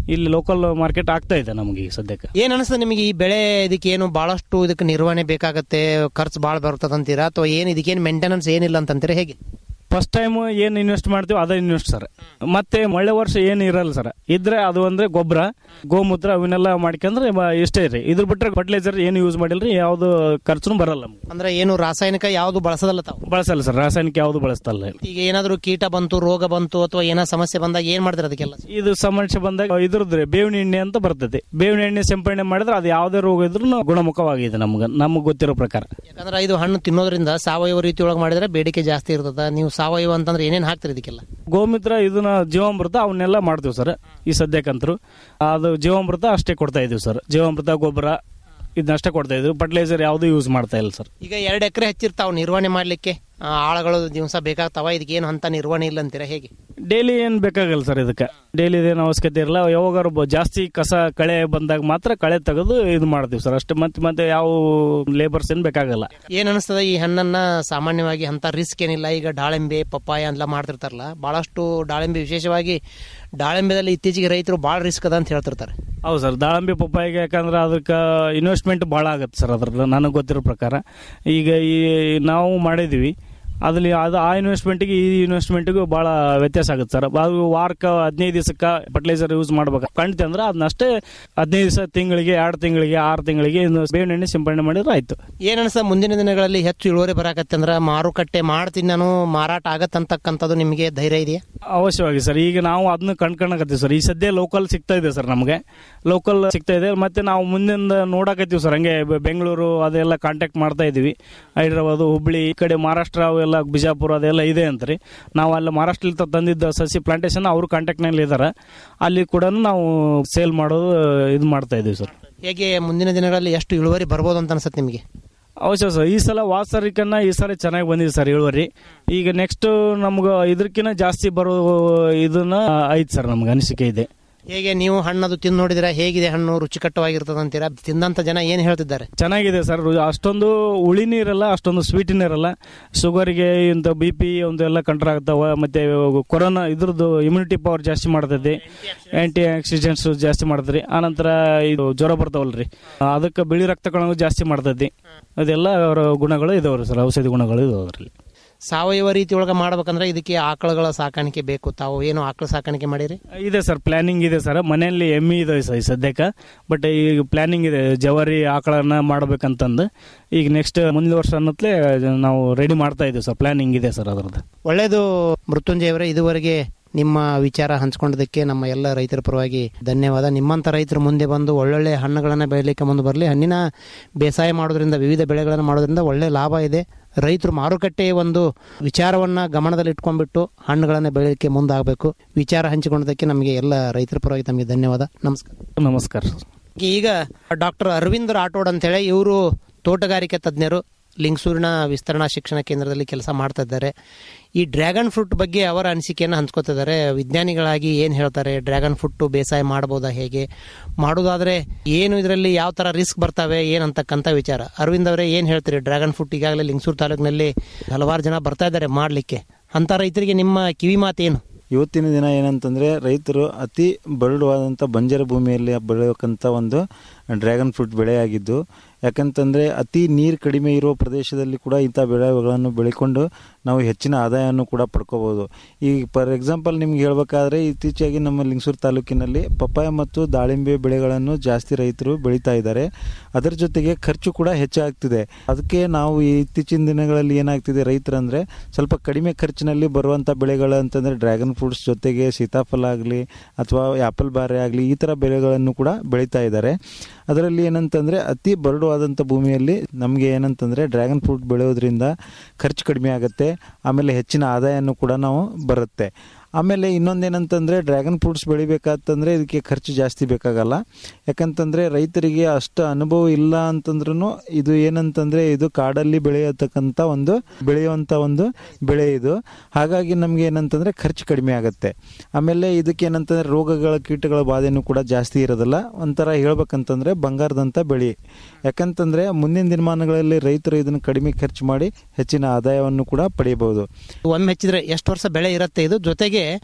ಇಲ್ಲಿ ಲೋಕಲ್ ಮಾರ್ಕೆಟ್ ಆಗ್ತಾ ಇದೆ ನಮಗೆ ಈಗ ಸದ್ಯಕ್ಕೆ ಏನ್ ಅನಿಸ್ತದೆ ನಿಮಗೆ ಈ ಬೆಳೆ ಇದಕ್ಕೆ ಏನು ಬಹಳಷ್ಟು ಇದಕ್ಕೆ ನಿರ್ವಹಣೆ ಬೇಕಾಗತ್ತೆ ಖರ್ಚು ಭಾಳ ಬರ್ತದೆ ಅಂತೀರಾ ಅಥವಾ ಏನು ಇದಕ್ಕೇನು ಮೇಂಟೆನೆನ್ಸ್ ಏನಿಲ್ಲ ಅಂತಂತೀರಾ ಹೇಗೆ ಫಸ್ಟ್ ಟೈಮ್ ಏನ್ ಇನ್ವೆಸ್ಟ್ ಮಾಡ್ತೀವಿ ಅದೇ ಇನ್ವೆಸ್ಟ್ ಸರ್ ಮತ್ತೆ ಒಳ್ಳೆ ವರ್ಷ ಏನು ಇರಲ್ಲ ಸರ್ ಇದ್ರೆ ಅದು ಅಂದ್ರೆ ಗೊಬ್ಬರ ಗೋಮೂತ್ರ ಅವನ್ನೆಲ್ಲ ಮಾಡ್ಕೊಂಡ್ರೆ ಮ- ಇಷ್ಟೇ ರೀ ಇದ್ರ ಬಿಟ್ರೆ ಫರ್ಟಿಲೈಸರ್ ಏನು ಯೂಸ್ ಮಾಡಿಲ್ರಿ ಯಾವ್ದು ಖರ್ಚು ಬರಲ್ಲ ನಮ್ಗೆ. ಅಂದ್ರೆ ಏನು ರಾಸಾಯನಿಕ ಯಾವುದು ಬಳಸದಲ್ಲ ತಾವು ಬಳಸಲ್ಲ ಸರ್ ರಾಸಾಯನಿಕ ಯಾವ್ದು ಬಳಸ್ತಲ್ಲ ಈಗ ಏನಾದರೂ ಕೀಟ ಬಂತು ರೋಗ ಬಂತು ಅಥವಾ ಏನೋ ಸಮಸ್ಯೆ ಬಂದಾಗ ಏನ್ ಮಾಡ್ತಾರೆ ಅದಕ್ಕೆಲ್ಲ ಇದು ಸಮಸ್ಯೆ ಬಂದಾಗ ಇದ್ರದ್ರಿ ಬೇವಿನ ಎಣ್ಣೆ ಅಂತ ಬರ್ತದೆ ಬೇವಿನ ಎಣ್ಣೆ ಸಿಂಪಡಣೆ ಮಾಡಿದ್ರೆ ಅದು ಯಾವುದೇ ರೋಗ ಇದ್ರೂ ಗುಣಮುಖವಾಗಿದೆ ನಮ್ಗೆ ನಮಗೆ ಗೊತ್ತಿರೋ ಪ್ರಕಾರ ಯಾಕಂದ್ರೆ ಇದು ಹಣ್ಣು ತಿನ್ನೋದ್ರಿಂದ ಸಾವಯವ ರೀತಿ ಒಳಗೆ ಮಾಡಿದ್ರೆ ಬೇಡಿಕೆ ಜಾಸ್ತಿ ಇರ್ತದ ನೀವು ಸಾವಯವ ಅಂತಂದ್ರೆ ಏನೇನು ಹಾಕ್ತೀರಿ ಇದಕ್ಕೆಲ್ಲ ಗೋಮಿತ್ರ ಇದನ್ನ ಜೀವಾಮೃತ ಅವನ್ನೆಲ್ಲ ಮಾಡ್ತೀವಿ ಸರ್ ಈ ಸದ್ಯಕ್ಕಂತರು ಅದು ಜೀವಾಮೃತ ಅಷ್ಟೇ ಕೊಡ್ತಾ ಇದೀವಿ ಸರ್ ಜೀವಾಮೃತ ಗೊಬ್ಬರ ಇದನ್ನಷ್ಟೇ ಕೊಡ್ತಾ ಇದೀವಿ ಫರ್ಟಿಲೈಸರ್ ಯಾವುದು ಯೂಸ್ ಮಾಡ್ತಾ ಇಲ್ಲ ಸರ್ ಈಗ ಎರಡು ಎಕರೆ ಹಚ್ಚಿರ್ತಾವ ನಿರ್ವಹಣೆ ಮಾಡ್ಲಿಕ್ಕೆ ಆ, ಆಳುಗಳು ದಿವಸ ಬೇಕಾಗ್ತಾವ ಇದಕ್ಕೆ ಏನು ಅಂತ ನಿರ್ವಹಣೆ ಇಲ್ಲ ಅಂತೀರಾ ಹೇಗೆ ಡೈಲಿ ಏನು ಬೇಕಾಗಲ್ಲ ಸರ್ ಇದಕ್ಕೆ ಡೈಲಿ ಇದೇನು ಅವಶ್ಯಕತೆ ಇರಲ್ಲ ಯಾವಾಗಾರು ಬ- ಜಾಸ್ತಿ ಕಸ ಕಳೆ ಬಂದಾಗ ಮಾತ್ರ ಕಳೆ ತೆಗೆದು ಇದು ಮಾಡ್ತೀವಿ ಸರ್ ಅಷ್ಟೇ ಮತ್ತೆ ಮತ್ತೆ ಯಾವ ಲೇಬರ್ಸ್ ಏನು ಬೇಕಾಗಲ್ಲ ಏನ್ ಅನಿಸ್ತದ ಈ ಹಣ್ಣನ್ನ ಸಾಮಾನ್ಯವಾಗಿ ಅಂತ ರಿಸ್ಕ್ ಏನಿಲ್ಲ ಈಗ ದಾಳಿಂಬೆ ಪಪ್ಪಾಯ ಎಲ್ಲ ಮಾಡ್ತಿರ್ತಾರಲ್ಲ ಬಹಳಷ್ಟು ದಾಳಿಂಬೆ ವಿಶೇಷವಾಗಿ ದಾಳಿಂಬೆದಲ್ಲಿ ಇತ್ತೀಚೆಗೆ ರೈತರು ಭಾಳ ರಿಸ್ಕ್ ಅದ ಅಂತ ಹೇಳ್ತಿರ್ತಾರೆ ಹೌದು ಸರ್ ದಾಳಂಬಿ ಪಪ್ಪಾಯಿಗೆ ಯಾಕಂದ್ರೆ ಅದಕ್ಕೆ ಇನ್ವೆಸ್ಟ್ಮೆಂಟ್ ಭಾಳ ಆಗುತ್ತೆ ಸರ್ ಅದ್ರ ನನಗೆ ಗೊತ್ತಿರೋ ಪ್ರಕಾರ ಈಗ ಈ ನಾವು ಮಾಡಿದ್ವಿ ಅದ್ರಲ್ಲಿ ಅದು ಆ ಇನ್ವೆಸ್ಟ್ಮೆಂಟ್ಗೆ ಈ ಇನ್ವೆಸ್ಟ್ಮೆಂಟ್ಗೂ ಭಾಳ ವ್ಯತ್ಯಾಸ ಆಗುತ್ತೆ ಸರ್ ಅದು ವಾರಕ್ಕೆ ಹದಿನೈದು ದಿವಸಕ್ಕೆ ಫರ್ಟಿಲೈಸರ್ ಯೂಸ್ ಮಾಡ್ಬೇಕು ಕಾಣ್ತಿ ಅಂದ್ರೆ ಅದನ್ನಷ್ಟೇ ಹದಿನೈದು ದಿವಸ ತಿಂಗಳಿಗೆ ಎರಡು ತಿಂಗಳಿಗೆ ಆರು ತಿಂಗಳಿಗೆ ಇನ್ನು ಬೇವಿನ ಎಣ್ಣೆ ಸಿಂಪಡಣೆ ಮಾಡಿದ್ರೆ ಆಯ್ತು ಏನ್ ಅನಿಸ್ತದ ಮುಂದಿನ ದಿನಗಳಲ್ಲಿ ಹೆಚ್ಚು ಇಳುವರಿ ಬರಾಕತ್ತೆ ಅಂದ್ರೆ ಮಾರುಕಟ್ಟೆ ಮಾಡ್ತೀನಿ ನಾನು ಮಾರಾಟ ಆಗತ್ತಂತಕ್ಕಂಥದ್ದು ನಿಮಗೆ ಧೈರ್ಯ ಇದೆಯಾ ಅವಶ್ಯವಾಗಿ ಸರ್ ಈಗ ನಾವು ಅದನ್ನ ಕಂಡ್ಕೊಳಕತ್ತೀವಿ ಸರ್ ಈ ಸದ್ಯ ಲೋಕಲ್ ಸಿಗ್ತಾ ಇದೆ ಸರ್ ನಮಗೆ ಲೋಕಲ್ ಸಿಗ್ತಾ ಇದೆ ಮತ್ತೆ ನಾವು ಮುಂದಿಂದ ನೋಡಕತ್ತೀವಿ ಸರ್ ಹಂಗೆ ಬೆ- ಬೆಂಗಳೂರು ಅದೆಲ್ಲ ಕಾಂಟ್ಯಾಕ್ಟ್ ಮಾಡ್ತಾ ಇದೀವಿ ಹೈದ್ರಾಬಾದ್ ಹುಬ್ಳಿ ಈ ಕಡೆ ಮಹಾರಾಷ್ಟ್ರ ಅವೆಲ್ಲ ಬಿಜಾಪುರ ಅದೆಲ್ಲ ಇದೆ ಅಂತ್ರಿ ನಾವು ಅಲ್ಲಿ ಮಹಾರಾಷ್ಟ್ರದಿಂದ ತಂದಿದ್ದ ಸಸಿ ಪ್ಲಾಂಟೇಶನ್ ಅವರು ಕಾಂಟ್ಯಾಕ್ಟ್ನಲ್ಲಿ ಇದ್ದಾರೆ ಅಲ್ಲಿ ಕೂಡ ನಾವು ಸೇಲ್ ಮಾಡೋದು ಇದು ಮಾಡ್ತಾ ಇದೀವಿ ಸರ್ ಹೇಗೆ ಮುಂದಿನ ದಿನಗಳಲ್ಲಿ ಎಷ್ಟು ಇಳುವರಿ ಬರ್ಬೋದು ಅಂತ ಅನ್ಸುತ್ತೆ ನಿಮಗೆ ಅವಶ್ಯ ಸರ್ ಈ ಸಲ ವಾಸರಿಕನ್ನ ಈ ಸಲ ಚೆನ್ನಾಗಿ ಬಂದಿದೆ ಸರ್ ಇಳುವರಿ ಈಗ ನೆಕ್ಸ್ಟ್ ನಮ್ಗೆ ಇದಕ್ಕಿಂತ ಜಾಸ್ತಿ ಬರೋ ಇದನ್ನ ಐತೆ ಸರ್ ನಮ್ಗೆ ಅನಿಸಿಕೆ ಇದೆ ಹೇಗೆ ನೀವು ಹಣ್ಣದು ತಿಂದು ನೋಡಿದ್ರೆ ಹೇಗಿದೆ ಹಣ್ಣು ರುಚಿಕಟ್ಟವಾಗಿರ್ತದೆ ಅಂತೀರಾ ತಿಂದಂತ ಜನ ಏನ್ ಹೇಳ್ತಿದ್ದಾರೆ ಚೆನ್ನಾಗಿದೆ ಸರ್ ರು- ಅಷ್ಟೊಂದು ಹುಳಿನೂ ಇರಲ್ಲ ಅಷ್ಟೊಂದು ಸ್ವೀಟಿನೂ ಇರಲ್ಲ ಶುಗರ್ಗೆ ಇಂಥ ಬಿ ಪಿ ಒಂದೆಲ್ಲ ಕಂಟ್ರೋಲ್ ಆಗ್ತಾವ ಮತ್ತೆ ಕೊರೋನಾ ಇದ್ರದ್ದು ಇಮ್ಯುನಿಟಿ ಪವರ್ ಜಾಸ್ತಿ ಮಾಡ್ತೈತಿ ಆಂಟಿ ಆಕ್ಸಿಡೆಂಟ್ಸ್ ಜಾಸ್ತಿ ಮಾಡ್ತದ್ರಿ ಆನಂತರ ಇದು ಜ್ವರ ಬರ್ತಾವಲ್ರಿ ಅದಕ್ಕೆ ಬಿಳಿ ರಕ್ತ ಕಣಗಳು ಜಾಸ್ತಿ ಮಾಡ್ತೈತಿ ಅದೆಲ್ಲ ಅವರ ಗುಣಗಳು ಇದಾವ್ರಿ ಸರ್ ಔಷಧಿ ಗುಣಗಳು ಇದಾವೆ ಅದರಲ್ಲಿ ಸಾವಯವ ರೀತಿ ಒಳಗೆ ಮಾಡ್ಬೇಕಂದ್ರೆ ಇದಕ್ಕೆ ಆಕಳುಗಳ ಸಾಕಾಣಿಕೆ ಬೇಕು ತಾವು ಏನು ಆಕಳ ಸಾಕಾಣಿಕೆ ಮಾಡಿರಿ ಇದೆ ಸರ್ ಪ್ಲಾನಿಂಗ್ ಇದೆ ಸರ್ ಮನೆಯಲ್ಲಿ ಎಮ್ಮಿ ಇದೆ ಸರ್ ಸದ್ಯಕ್ಕೆ ಬಟ್ ಈಗ ಪ್ಲಾನಿಂಗ್ ಇದೆ ಜವಾರಿ ಆಕಳನ್ನ ಮಾಡ್ಬೇಕಂತಂದು ಈಗ ನೆಕ್ಸ್ಟ್ ಮುಂದಿನ ವರ್ಷ ಅನ್ನತ್ಲೆ ನಾವು ರೆಡಿ ಮಾಡ್ತಾ ಇದ್ದೀವಿ ಸರ್ ಪ್ಲಾನಿಂಗ್ ಇದೆ ಸರ್ ಅದರದ್ದು ಒಳ್ಳೇದು ಮೃತ್ಯುಂಜಯ ಅವರೇ ಇದುವರೆಗೆ ನಿಮ್ಮ ವಿಚಾರ ಹಂಚ್ಕೊಂಡದಕ್ಕೆ ನಮ್ಮ ಎಲ್ಲ ರೈತರ ಪರವಾಗಿ ಧನ್ಯವಾದ ನಿಮ್ಮಂಥ ರೈತರು ಮುಂದೆ ಬಂದು ಒಳ್ಳೊಳ್ಳೆ ಹಣ್ಣುಗಳನ್ನು ಬೆಳಲಿಕ್ಕೆ ಮುಂದೆ ಬರಲಿ ಹಣ್ಣಿನ ಬೇಸಾಯ ಮಾಡೋದ್ರಿಂದ ವಿವಿಧ ಬೆಳೆಗಳನ್ನು ಮಾಡೋದ್ರಿಂದ ಒಳ್ಳೆ ಲಾಭ ಇದೆ ರೈತರು ಮಾರುಕಟ್ಟೆಯ ಒಂದು ವಿಚಾರವನ್ನು ಗಮನದಲ್ಲಿ ಇಟ್ಕೊಂಡ್ಬಿಟ್ಟು ಹಣ್ಣುಗಳನ್ನು ಬೆಳಲಿಕ್ಕೆ ಮುಂದಾಗಬೇಕು ವಿಚಾರ ಹಂಚಿಕೊಂಡದಕ್ಕೆ ನಮಗೆ ಎಲ್ಲ ರೈತರ ಪರವಾಗಿ ತಮಗೆ ಧನ್ಯವಾದ ನಮಸ್ಕಾರ ನಮಸ್ಕಾರ ಸರ್ ಈಗ ಡಾಕ್ಟರ್ ಅರವಿಂದ್ ರಾಠೋಡ್ ಅಂತೇಳಿ ಇವರು ತೋಟಗಾರಿಕೆ ತಜ್ಞರು ಲಿಂಗಸೂರಿನ ವಿಸ್ತರಣಾ ಶಿಕ್ಷಣ ಕೇಂದ್ರದಲ್ಲಿ ಕೆಲಸ ಮಾಡ್ತಾ ಇದ್ದಾರೆ ಈ ಡ್ರ್ಯಾಗನ್ ಫ್ರೂಟ್ ಬಗ್ಗೆ ಅವರ ಅನಿಸಿಕೆಯನ್ನು ಹಂಚ್ಕೋತಿದ್ದಾರೆ ವಿಜ್ಞಾನಿಗಳಾಗಿ ಏನು ಹೇಳ್ತಾರೆ ಡ್ರ್ಯಾಗನ್ ಫ್ರೂಟ್ ಬೇಸಾಯ ಮಾಡ್ಬೋದಾ ಹೇಗೆ ಮಾಡೋದಾದ್ರೆ ಏನು ಇದರಲ್ಲಿ ಯಾವ ಥರ ರಿಸ್ಕ್ ಬರ್ತವೆ ಏನಂತಕ್ಕಂಥ ವಿಚಾರ ಅರವಿಂದ್ ಅವರೇ ಏನು ಹೇಳ್ತೀರಿ ಡ್ರ್ಯಾಗನ್ ಫ್ರೂಟ್ ಈಗಾಗಲೇ ಲಿಂಗಸೂರು ತಾಲೂಕಿನಲ್ಲಿ ಹಲವಾರು ಜನ ಬರ್ತಾ ಇದ್ದಾರೆ ಮಾಡಲಿಕ್ಕೆ ಅಂಥ ರೈತರಿಗೆ ನಿಮ್ಮ ಕಿವಿ ಮಾತೇನು ಇವತ್ತಿನ ದಿನ ಏನಂತಂದ್ರೆ ರೈತರು ಅತಿ ಬರಡುವಾದಂಥ ಬಂಜರ ಭೂಮಿಯಲ್ಲಿ ಬೆಳೆಯಕ್ಕಂಥ ಒಂದು ಡ್ರ್ಯಾಗನ್ ಫ್ರೂಟ್ ಬೆಳೆಯಾಗಿದ್ದು ಯಾಕಂತಂದ್ರೆ ಅತಿ ನೀರು ಕಡಿಮೆ ಇರುವ ಪ್ರದೇಶದಲ್ಲಿ ಕೂಡ ಇಂಥ ಬೆಳೆಗಳನ್ನು ಬೆಳೆಕೊಂಡು ನಾವು ಹೆಚ್ಚಿನ ಆದಾಯವನ್ನು ಕೂಡ ಪಡ್ಕೋಬಹುದು ಈಗ ಫಾರ್ ಎಕ್ಸಾಂಪಲ್ ನಿಮ್ಗೆ ಹೇಳ್ಬೇಕಾದ್ರೆ ಇತ್ತೀಚೆಗೆ ನಮ್ಮ ಲಿಂಗಸೂರು ತಾಲೂಕಿನಲ್ಲಿ ಪಪ್ಪಾಯ ಮತ್ತು ದಾಳಿಂಬೆ ಬೆಳೆಗಳನ್ನು ಜಾಸ್ತಿ ರೈತರು ಬೆಳೀತಾ ಇದ್ದಾರೆ ಅದರ ಜೊತೆಗೆ ಖರ್ಚು ಕೂಡ ಹೆಚ್ಚಾಗ್ತಿದೆ ಅದಕ್ಕೆ ನಾವು ಈ ಇತ್ತೀಚಿನ ದಿನಗಳಲ್ಲಿ ಏನಾಗ್ತಿದೆ ರೈತರಂದ್ರೆ ಸ್ವಲ್ಪ ಕಡಿಮೆ ಖರ್ಚಿನಲ್ಲಿ ಬರುವಂಥ ಬೆಳೆಗಳು ಅಂತಂದ್ರೆ ಡ್ರ್ಯಾಗನ್ ಫ್ರೂಟ್ಸ್ ಜೊತೆಗೆ ಸೀತಾಫಲ ಆಗಲಿ ಅಥವಾ ಆ್ಯಪಲ್ ಬಾರೆ ಆಗಲಿ ಈ ಥರ ಬೆಳೆಗಳನ್ನು ಕೂಡ ಬೆಳೀತಾ ಇದ್ದಾರೆ ಅದರಲ್ಲಿ ಏನಂತಂದ್ರೆ ಅತಿ ಬರಡುವಾದಂಥ ಭೂಮಿಯಲ್ಲಿ ನಮಗೆ ಏನಂತಂದ್ರೆ ಡ್ರ್ಯಾಗನ್ ಫ್ರೂಟ್ ಬೆಳೆಯೋದ್ರಿಂದ ಖರ್ಚು ಕಡಿಮೆ ಆಗುತ್ತೆ ಆಮೇಲೆ ಹೆಚ್ಚಿನ ಆದಾಯನೂ ಕೂಡ ನಾವು ಬರುತ್ತೆ ಆಮೇಲೆ ಇನ್ನೊಂದೇನಂತಂದ್ರೆ ಡ್ರ್ಯಾಗನ್ ಫ್ರೂಟ್ಸ್ ಬೆಳಿಬೇಕಾತಂದ್ರೆ ಇದಕ್ಕೆ ಖರ್ಚು ಜಾಸ್ತಿ ಬೇಕಾಗಲ್ಲ ಯಾಕಂತಂದ್ರೆ ರೈತರಿಗೆ ಅಷ್ಟು ಅನುಭವ ಇಲ್ಲ ಅಂತಂದ್ರೂ ಇದು ಏನಂತಂದ್ರೆ ಇದು ಕಾಡಲ್ಲಿ ಬೆಳೆಯತಕ್ಕಂಥ ಒಂದು ಬೆಳೆಯುವಂಥ ಒಂದು ಬೆಳೆ ಇದು ಹಾಗಾಗಿ ನಮ್ಗೆ ಏನಂತಂದ್ರೆ ಖರ್ಚು ಕಡಿಮೆ ಆಗುತ್ತೆ ಆಮೇಲೆ ಇದಕ್ಕೆ ಏನಂತಂದ್ರೆ ರೋಗಗಳ ಕೀಟಗಳ ಬಾಧೆನೂ ಕೂಡ ಜಾಸ್ತಿ ಇರೋದಿಲ್ಲ ಒಂಥರ ಹೇಳ್ಬೇಕಂತಂದ್ರೆ ಬಂಗಾರದಂಥ ಬೆಳೆ ಯಾಕಂತಂದ್ರೆ ಮುಂದಿನ ದಿನಮಾನಗಳಲ್ಲಿ ರೈತರು ಇದನ್ನು ಕಡಿಮೆ ಖರ್ಚು ಮಾಡಿ ಹೆಚ್ಚಿನ ಆದಾಯವನ್ನು ಕೂಡ ಪಡೆಯಬಹುದು ಒಮ್ಮೆ ಹೆಚ್ಚಿದ್ರೆ ಎಷ್ಟು ವರ್ಷ ಬೆಳೆ ಇರುತ್ತೆ ಇದು ಜೊತೆಗೆ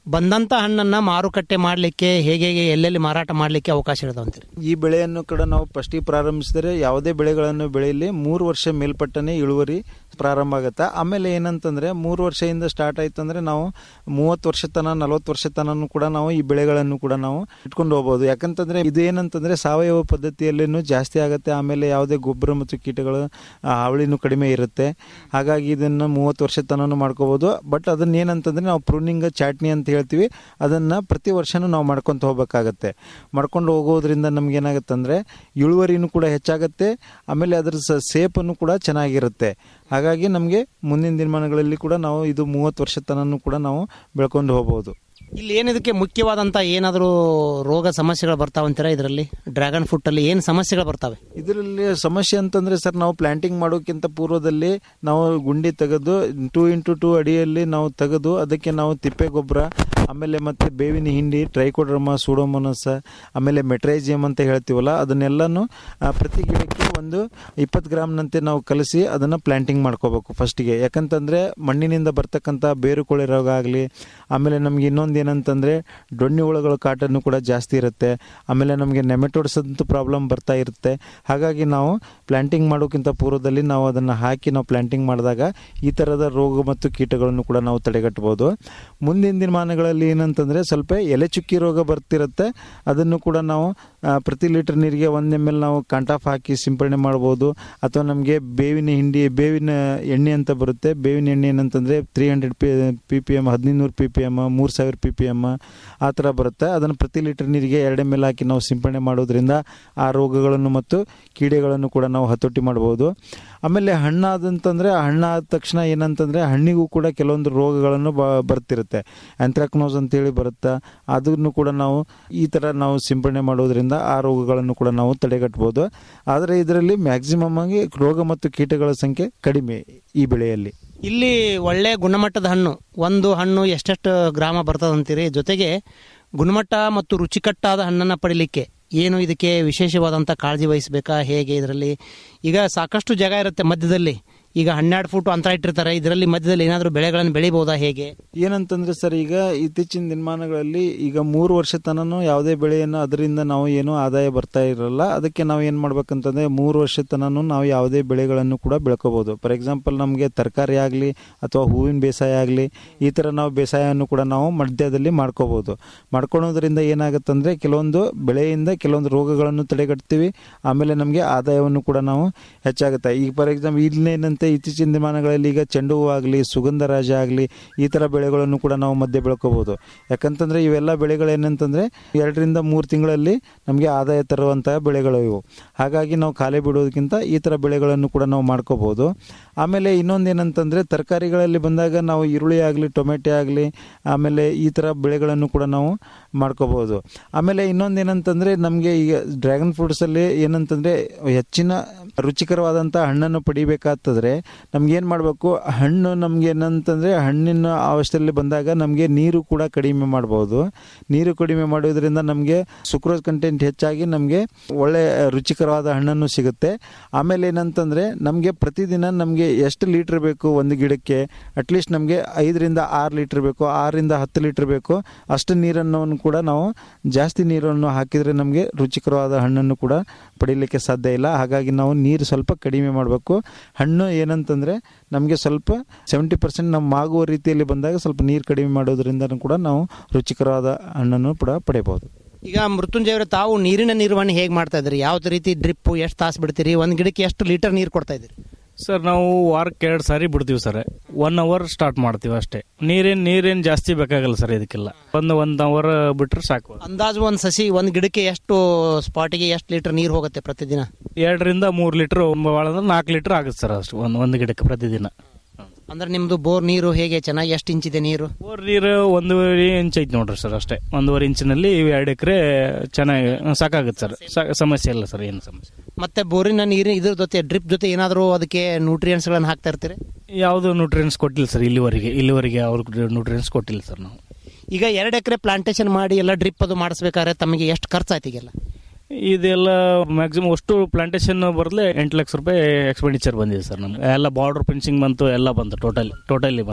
ಬಂದಂತ ಹಣ್ಣನ್ನ ಮಾರುಕಟ್ಟೆ ಮಾಡಲಿಕ್ಕೆ ಹೇಗೆ ಹೇಗೆ ಎಲ್ಲೆಲ್ಲಿ ಮಾರಾಟ ಮಾಡಲಿಕ್ಕೆ ಅವಕಾಶ ಇರೋದಂತೀರಿ ಈ ಬೆಳೆಯನ್ನು ಕೂಡ ನಾವು ಫಸ್ಟಿಗೆ ಪ್ರಾರಂಭಿಸಿದರೆ ಯಾವುದೇ ಬೆಳೆಗಳನ್ನು ಬೆಳೆಯಲಿ ಮೂರು ವರ್ಷ ಮೇಲ್ಪಟ್ಟನೆ ಇಳುವರಿ ಪ್ರಾರಂಭ ಆಗುತ್ತೆ ಆಮೇಲೆ ಏನಂತಂದ್ರೆ ಮೂರು ವರ್ಷದಿಂದ ಸ್ಟಾರ್ಟ್ ಆಯ್ತು ಅಂದ್ರೆ ನಾವು ಮೂವತ್ತು ವರ್ಷ ತನ ನಲವತ್ತು ವರ್ಷ ತನೂ ಕೂಡ ನಾವು ಈ ಬೆಳೆಗಳನ್ನು ಕೂಡ ನಾವು ಇಟ್ಕೊಂಡು ಹೋಗ್ಬೋದು ಯಾಕಂತಂದ್ರೆ ಇದು ಏನಂತಂದ್ರೆ ಸಾವಯವ ಪದ್ಧತಿಯಲ್ಲೇನು ಜಾಸ್ತಿ ಆಗುತ್ತೆ ಆಮೇಲೆ ಯಾವುದೇ ಗೊಬ್ಬರ ಮತ್ತು ಕೀಟಗಳು ಆ, ಹಾವಳಿನೂ ಕಡಿಮೆ ಇರುತ್ತೆ ಹಾಗಾಗಿ ಇದನ್ನ ಮೂವತ್ತು ವರ್ಷ ತನೂ ಮಾಡ್ಕೋಬಹುದು ಬಟ್ ಅದನ್ನ ಏನಂತಂದ್ರೆ ನಾವು ಪ್ರೂನಿಂಗ್ ಚಾಟ್ನಿ ಅಂತ ಹೇಳ್ತೀವಿ ಅದನ್ನ ಪ್ರತಿ ವರ್ಷನೂ ನಾವು ಮಾಡ್ಕೊಂತ ಹೋಗ್ಬೇಕಾಗತ್ತೆ ಮಾಡ್ಕೊಂಡು ಹೋಗೋದ್ರಿಂದ ನಮ್ಗೆ ಏನಾಗುತ್ತೆ ಅಂದ್ರೆ ಇಳುವರಿನೂ ಕೂಡ ಹೆಚ್ಚಾಗುತ್ತೆ ಆಮೇಲೆ ಅದ್ರ ಸೇಪನ್ನು ಕೂಡ ಚೆನ್ನಾಗಿರುತ್ತೆ ಹಾಗಾಗಿ ನಮಗೆ ಮುಂದಿನ ದಿನಮಾನಗಳಲ್ಲಿ ಕೂಡ ನಾವು ಇದು ಮೂವತ್ತು ವರ್ಷ ತನೂ ಕೂಡ ನಾವು ಬೆಳ್ಕೊಂಡು ಹೋಗ್ಬೋದು ಇಲ್ಲಿ ಏನು ಇದಕ್ಕೆ ಮುಖ್ಯವಾದಂತ ಏನಾದರೂ ರೋಗ ಸಮಸ್ಯೆಗಳು ಬರ್ತಾವಂತೀರಾ ಇದರಲ್ಲಿ ಡ್ರ್ಯಾಗನ್ ಫ್ರೂಟ್ ಅಲ್ಲಿ ಏನು ಸಮಸ್ಯೆಗಳು ಬರ್ತವೆ ಇದರಲ್ಲಿ ಸಮಸ್ಯೆ ಅಂತಂದ್ರೆ ಸರ್ ನಾವು ಪ್ಲಾಂಟಿಂಗ್ ಮಾಡೋಕ್ಕಿಂತ ಪೂರ್ವದಲ್ಲಿ ನಾವು ಗುಂಡಿ ತೆಗೆದು ಟೂ ಇಂಟು ಟೂ ಅಡಿಯಲ್ಲಿ ನಾವು ತೆಗೆದು ಅದಕ್ಕೆ ನಾವು ತಿಪ್ಪೆ ಗೊಬ್ಬರ ಆಮೇಲೆ ಮತ್ತೆ ಬೇವಿನ ಹಿಂಡಿ ಟ್ರೈಕೋಡ್ರಮ ಸೂಡೋಮೋನಸ್ ಆಮೇಲೆ ಮೆಟ್ರೈಜಿಯಂ ಅಂತ ಹೇಳ್ತೀವಲ್ಲ ಅದನ್ನೆಲ್ಲನೂ ಆ, ಪ್ರತಿ ಗಿಡಕ್ಕೆ ಒಂದು ಇಪ್ಪತ್ತು ಗ್ರಾಮ್ನಂತೆ ನಾವು ಕಲಸಿ ಅದನ್ನು ಪ್ಲಾಂಟಿಂಗ್ ಮಾಡ್ಕೋಬೇಕು ಫಸ್ಟಿಗೆ ಯಾಕಂತಂದ್ರೆ ಮಣ್ಣಿನಿಂದ ಬರ್ತಕ್ಕಂಥ ಬೇರುಕೊಳೆ ರೋಗ ಆಗಲಿ ಆಮೇಲೆ ನಮ್ಗೆ ಇನ್ನೊಂದು ಏನಂತಂದ್ರೆ ಡೊಣ್ಣಿ ಹುಳುಗಳ ಕಾಟನ್ನು ಕೂಡ ಜಾಸ್ತಿ ಇರುತ್ತೆ ಆಮೇಲೆ ನಮಗೆ ನೆಮೆಟೋಡ್ಸ್ ಅಂತೂ ಪ್ರಾಬ್ಲಮ್ ಬರ್ತಾ ಇರುತ್ತೆ ಹಾಗಾಗಿ ನಾವು ಪ್ಲಾಂಟಿಂಗ್ ಮಾಡೋಕ್ಕಿಂತ ಪೂರ್ವದಲ್ಲಿ ನಾವು ಅದನ್ನು ಹಾಕಿ ನಾವು ಪ್ಲಾಂಟಿಂಗ್ ಮಾಡಿದಾಗ ಈ ಥರದ ರೋಗ ಮತ್ತು ಕೀಟಗಳನ್ನು ಕೂಡ ನಾವು ತಡೆಗಟ್ಟಬಹುದು ಮುಂದಿನ ದಿನಮಾನಗಳಲ್ಲಿ ಏನಂತಂದ್ರೆ ಸ್ವಲ್ಪ ಎಲೆ ಚುಕ್ಕಿ ರೋಗ ಬರ್ತಿರುತ್ತೆ ಅದನ್ನು ಕೂಡ ನಾವು ಆ, ಪ್ರತಿ ಲೀಟರ್ ನೀರಿಗೆ ಒಂದು ಎಮ್ ಎಲ್ ನಾವು ಕಂಟಾಫ್ ಹಾಕಿ ಸಿಂಪಡಣೆ ಮಾಡ್ಬೋದು ಅಥವಾ ನಮಗೆ ಬೇವಿನ ಹಿಂಡಿ ಬೇವಿನ ಎಣ್ಣೆ ಅಂತ ಬರುತ್ತೆ ಬೇವಿನ ಎಣ್ಣೆ ಏನಂತಂದ್ರೆ three hundred P P P M ಹದಿನೈದು ಪಿ ಪಿ ಎಮ್ ಮೂರು ಸಾವಿರ ಪಿ ಪಿ ಎಮ್ ಆ ಥರ ಬರುತ್ತೆ ಅದನ್ನು ಪ್ರತಿ ಲೀಟರ್ ನೀರಿಗೆ ಎರಡು ಎಮ್ ಎಲ್ ಹಾಕಿ ನಾವು ಸಿಂಪಡಣೆ ಮಾಡೋದ್ರಿಂದ ಆ ರೋಗಗಳನ್ನು ಮತ್ತು ಕೀಡೆಗಳನ್ನು ಕೂಡ ನಾವು ಹತೋಟಿ ಮಾಡ್ಬೋದು ಆಮೇಲೆ ಹಣ್ಣಾದಂತಂದ್ರೆ ಹಣ್ಣಾದ ತಕ್ಷಣ ಏನಂತಂದ್ರೆ ಹಣ್ಣಿಗೂ ಕೂಡ ಕೆಲವೊಂದು ರೋಗಗಳನ್ನು ಬ- ಬರ್ತಿರುತ್ತೆ ಆಂಥ್ರಾಕ್ನೋಸ್ ಅಂತೇಳಿ ಬರುತ್ತೆ ಅದನ್ನು ಕೂಡ ನಾವು ಈ ಥರ ನಾವು ಸಿಂಪಡಣೆ ಮಾಡೋದ್ರಿಂದ ಆ ರೋಗಗಳನ್ನು ಕೂಡ ನಾವು ತಡೆಗಟ್ಬೋದು ಆದರೆ ಇದರಲ್ಲಿ ಮ್ಯಾಕ್ಸಿಮಮ್ ಆಗಿ ರೋಗ ಮತ್ತು ಕೀಟಗಳ ಸಂಖ್ಯೆ ಕಡಿಮೆ ಈ ಬೆಳೆಯಲ್ಲಿ ಇಲ್ಲಿ ಒಳ್ಳೆ ಗುಣಮಟ್ಟದ ಹಣ್ಣು ಒಂದು ಹಣ್ಣು ಎಷ್ಟೆಷ್ಟು ಗ್ರಾಮ ಬರ್ತದಂತೀರಿ ಜೊತೆಗೆ ಗುಣಮಟ್ಟ ಮತ್ತು ರುಚಿಕಟ್ಟಾದ ಹಣ್ಣನ್ನು ಪಡಿಲಿಕ್ಕೆ ಏನು ಇದಕ್ಕೆ ವಿಶೇಷವಾದಂಥ ಕಾಳಜಿ ವಹಿಸಬೇಕಾ ಹೇಗೆ ಇದರಲ್ಲಿ ಈಗ ಸಾಕಷ್ಟು ಜಾಗ ಇರುತ್ತೆ ಮಧ್ಯದಲ್ಲಿ ಈಗ ಹನ್ನೆರಡು ಫುಟ್ ಅಂತರ ಇಟ್ಟಿರ್ತಾರೆ ಇದರಲ್ಲಿ ಮಧ್ಯದಲ್ಲಿ ಏನಾದರೂ ಬೆಳೆಗಳನ್ನು ಬೆಳಿಬಹುದಾ ಹೇಗೆ ಏನಂತಂದ್ರೆ ಸರ್ ಈಗ ಇತ್ತೀಚಿನ ದಿನಮಾನಗಳಲ್ಲಿ ಈಗ ಮೂರು ವರ್ಷ ತನನು ಯಾವುದೇ ಬೆಳೆಯನ್ನು ಅದರಿಂದ ನಾವು ಏನೂ ಆದಾಯ ಬರ್ತಾ ಇರಲ್ಲ ಅದಕ್ಕೆ ನಾವು ಏನು ಮಾಡ್ಬೇಕಂತಂದ್ರೆ ಮೂರು ವರ್ಷ ತನನು ನಾವು ಯಾವುದೇ ಬೆಳೆಗಳನ್ನು ಕೂಡ ಬೆಳ್ಕೋಬಹುದು ಫಾರ್ ಎಕ್ಸಾಂಪಲ್ ನಮಗೆ ತರಕಾರಿ ಆಗಲಿ ಅಥವಾ ಹೂವಿನ ಬೇಸಾಯ ಆಗಲಿ ಈ ಥರ ನಾವು ಬೇಸಾಯವನ್ನು ಕೂಡ ನಾವು ಮಧ್ಯದಲ್ಲಿ ಮಾಡ್ಕೋಬಹುದು ಮಾಡ್ಕೊಳೋದ್ರಿಂದ ಏನಾಗುತ್ತಂದ್ರೆ ಕೆಲವೊಂದು ಬೆಳೆಯಿಂದ ಕೆಲವೊಂದು ರೋಗಗಳನ್ನು ತಡೆಗಟ್ತೀವಿ ಆಮೇಲೆ ನಮಗೆ ಆದಾಯವನ್ನು ಕೂಡ ನಾವು ಹೆಚ್ಚಾಗುತ್ತೆ ಈಗ ಫಾರ್ ಎಕ್ಸಾಂಪಲ್ ಇಲ್ಲೇನಂತೆ ಇತ್ತೀಚಿನ ದಿನಮಾನಗಳಲ್ಲಿ ಈಗ ಚೆಂಡು ಹೂವು ಆಗಲಿ ಸುಗಂಧರಾಜ ಆಗಲಿ ಈ ಥರ ಬೆಳೆಗಳನ್ನು ಕೂಡ ನಾವು ಮಧ್ಯೆ ಬೆಳ್ಕೋಬಹುದು ಯಾಕಂತಂದ್ರೆ ಇವೆಲ್ಲ ಬೆಳೆಗಳೇನಂತಂದ್ರೆ ಎರಡರಿಂದ ಮೂರು ತಿಂಗಳಲ್ಲಿ ನಮಗೆ ಆದಾಯ ತರುವಂತಹ ಬೆಳೆಗಳು ಇವು ಹಾಗಾಗಿ ನಾವು ಖಾಲಿ ಬಿಡೋದಕ್ಕಿಂತ ಈ ಥರ ಬೆಳೆಗಳನ್ನು ಕೂಡ ನಾವು ಮಾಡ್ಕೋಬಹುದು ಆಮೇಲೆ ಇನ್ನೊಂದು ಏನಂತಂದ್ರೆ ತರಕಾರಿಗಳಲ್ಲಿ ಬಂದಾಗ ನಾವು ಈರುಳ್ಳಿ ಆಗಲಿ ಟೊಮೆಟೊ ಆಗಲಿ ಆಮೇಲೆ ಈ ಥರ ಬೆಳೆಗಳನ್ನು ಕೂಡ ನಾವು ಮಾಡ್ಕೋಬಹುದು ಆಮೇಲೆ ಇನ್ನೊಂದು ಏನಂತಂದ್ರೆ ನಮಗೆ ಈಗ ಡ್ರ್ಯಾಗನ್ ಫ್ರೂಟ್ಸಲ್ಲಿ ಏನಂತಂದ್ರೆ ಹೆಚ್ಚಿನ ರುಚಿಕರವಾದಂಥ ಹಣ್ಣನ್ನು ಪಡಿಬೇಕಾಗ್ತದ್ರೆ ನಮ್ಗೆ ಏನು ಮಾಡಬೇಕು ಹಣ್ಣು ನಮ್ಗೆ ಏನಂತಂದ್ರೆ ಹಣ್ಣಿನ ಅವಸ್ಥೆಯಲ್ಲಿ ಬಂದಾಗ ನಮಗೆ ನೀರು ಕೂಡ ಕಡಿಮೆ ಮಾಡ್ಬೋದು ನೀರು ಕಡಿಮೆ ಮಾಡೋದ್ರಿಂದ ನಮಗೆ ಸುಕ್ರೋಸ್ ಕಂಟೆಂಟ್ ಹೆಚ್ಚಾಗಿ ನಮಗೆ ಒಳ್ಳೆ ರುಚಿಕರವಾದ ಹಣ್ಣನ್ನು ಸಿಗುತ್ತೆ ಆಮೇಲೆ ಏನಂತಂದ್ರೆ ನಮಗೆ ಪ್ರತಿದಿನ ನಮಗೆ ಎಷ್ಟು ಲೀಟ್ರ್ ಬೇಕು ಒಂದು ಗಿಡಕ್ಕೆ ಅಟ್ಲೀಸ್ಟ್ ನಮಗೆ ಐದರಿಂದ ಆರು ಲೀಟ್ರ್ ಬೇಕು ಆರರಿಂದ ಹತ್ತು ಲೀಟ್ರ್ ಬೇಕು ಅಷ್ಟು ನೀರನ್ನು ಕೂಡ ನಾವು ಜಾಸ್ತಿ ನೀರನ್ನು ಹಾಕಿದರೆ ನಮಗೆ ರುಚಿಕರವಾದ ಹಣ್ಣನ್ನು ಕೂಡ ಪಡೀಲಿಕ್ಕೆ ಸಾಧ್ಯ ಇಲ್ಲ ಹಾಗಾಗಿ ನಾವು ನೀರು ಸ್ವಲ್ಪ ಕಡಿಮೆ ಮಾಡಬೇಕು ಹಣ್ಣು ಏನಂತಂದ್ರೆ ನಮಗೆ ಸ್ವಲ್ಪ ಸೆವೆಂಟಿ ಪರ್ಸೆಂಟ್ ನಮ್ಮ ಮಾಗುವ ರೀತಿಯಲ್ಲಿ ಬಂದಾಗ ಸ್ವಲ್ಪ ನೀರು ಕಡಿಮೆ ಮಾಡೋದ್ರಿಂದ ಕೂಡ ನಾವು ರುಚಿಕರವಾದ ಹಣ್ಣನ್ನು ಕೂಡ ಪಡೆಯಬಹುದು ಈಗ ಮೃತ್ಯುಂಜಯವ್ರೆ ತಾವು ನೀರಿನ ನಿರ್ವಹಣೆ ಹೇಗೆ ಮಾಡ್ತಾ ಇದ್ರಿ ಯಾವ ರೀತಿ ಡ್ರಿಪ್ ಎಷ್ಟು ತಾಸು ಬಿಡ್ತೀರಿ ಒಂದು ಗಿಡಕ್ಕೆ ಎಷ್ಟು ಲೀಟರ್ ನೀರು ಕೊಡ್ತಾ ಇದ್ದೀರಿ ಸರ್ ನಾವು ವಾರಕ್ಕೆ ಎರಡು ಸಾರಿ ಬಿಡ್ತೀವಿ ಸರ್ ಒನ್ ಅವರ್ ಸ್ಟಾರ್ಟ್ ಮಾಡ್ತೀವಿ ಅಷ್ಟೇ ನೀರೇನ್ ನೀರೇನ್ ಜಾಸ್ತಿ ಬೇಕಾಗಲ್ಲ ಸರ್ ಇದಕ್ಕೆಲ್ಲ ಒಂದು ಒಂದ್ ಅವರ್ ಬಿಟ್ರೆ ಸಾಕು ಅಂದಾಜು ಒಂದು ಸಸಿ ಒಂದು ಗಿಡಕ್ಕೆ ಎಷ್ಟು ಸ್ಪಾಟಿಗೆ ಎಷ್ಟು ಲೀಟರ್ ನೀರು ಹೋಗುತ್ತೆ ಪ್ರತಿದಿನ ಎರಡರಿಂದ ಮೂರು ಲೀಟರ್ ಭಾಳ ಅಂದ್ರೆ ನಾಲ್ಕು ಲೀಟರ್ ಆಗುತ್ತೆ ಸರ್ ಅಷ್ಟು ಒಂದು ಒಂದು ಗಿಡಕ್ಕೆ ಪ್ರತಿದಿನ ಅಂದ್ರೆ ನಿಮ್ದು ಬೋರ್ ನೀರು ಹೇಗೆ ಚೆನ್ನಾಗಿ ಎಷ್ಟು ಇಂಚಿದೆ ನೀರು ಬೋರ್ ನೀರು ಒಂದೂವರೆ ಇಂಚ್ ಐತಿ ನೋಡ್ರಿ ಸರ್ ಅಷ್ಟೇ ಒಂದೂವರೆ ಇಂಚಿನಲ್ಲಿ ಇವು ಎರಡು ಎಕರೆ ಚೆನ್ನಾಗಿ ಸಾಕಾಗುತ್ತೆ ಸರ್ ಸಾ- ಸಮಸ್ಯೆ ಇಲ್ಲ ಸರ್ ಏನು ಸಮಸ್ಯೆ ಮತ್ತೆ ಬೋರಿನ ನೀರು ಇದ್ರ ಜೊತೆ ಡ್ರಿಪ್ ಜೊತೆ ಏನಾದರೂ ಅದಕ್ಕೆ ನ್ಯೂಟ್ರಿಯೆಂಟ್ಸ್ಗಳನ್ನು ಹಾಕ್ತಾ ಇರ್ತೀರಿ ಯಾವುದು ನ್ಯೂಟ್ರಿಯನ್ಸ್ ಕೊಟ್ಟಿಲ್ಲ ಸರ್ ಇಲ್ಲಿವರೆಗೆ ಇಲ್ಲಿವರೆಗೆ ಅವ್ರಿಗೆ ನ್ಯೂಟ್ರಿಯನ್ಸ್ ಕೊಟ್ಟಿಲ್ಲ ಸರ್ ನಾವು ಈಗ ಎರಡು ಎಕರೆ ಪ್ಲಾಂಟೇಶನ್ ಮಾಡಿ ಎಲ್ಲ ಡ್ರಿಪ್ ಅದು ಮಾಡಿಸ್ಬೇಕಾದ್ರೆ ತಮಗೆ ಎಷ್ಟು ಖರ್ಚು ಆಯ್ತು ಈಗೆಲ್ಲ ಇದೆಲ್ಲ ಮ್ಯಾಕ್ಸಿಮಮ್ ಅಷ್ಟು ಪ್ಲಾಂಟೇಶನ್ ಬರಲೇ ಎಂಟು ಲಕ್ಷ ರೂಪಾಯಿ ಎಕ್ಸ್ಪೆಂಡಿಚರ್ ಬಂದಿದೆ ಸರ್ ನಮ್ಗೆ ಎಲ್ಲ ಬಾರ್ಡರ್ ಫಿನಿಶಿಂಗ್ ಬಂತು ಎಲ್ಲ ಬಂತು ಟೋಟಲ್ ಟೋಟಲಿ ಬಂತು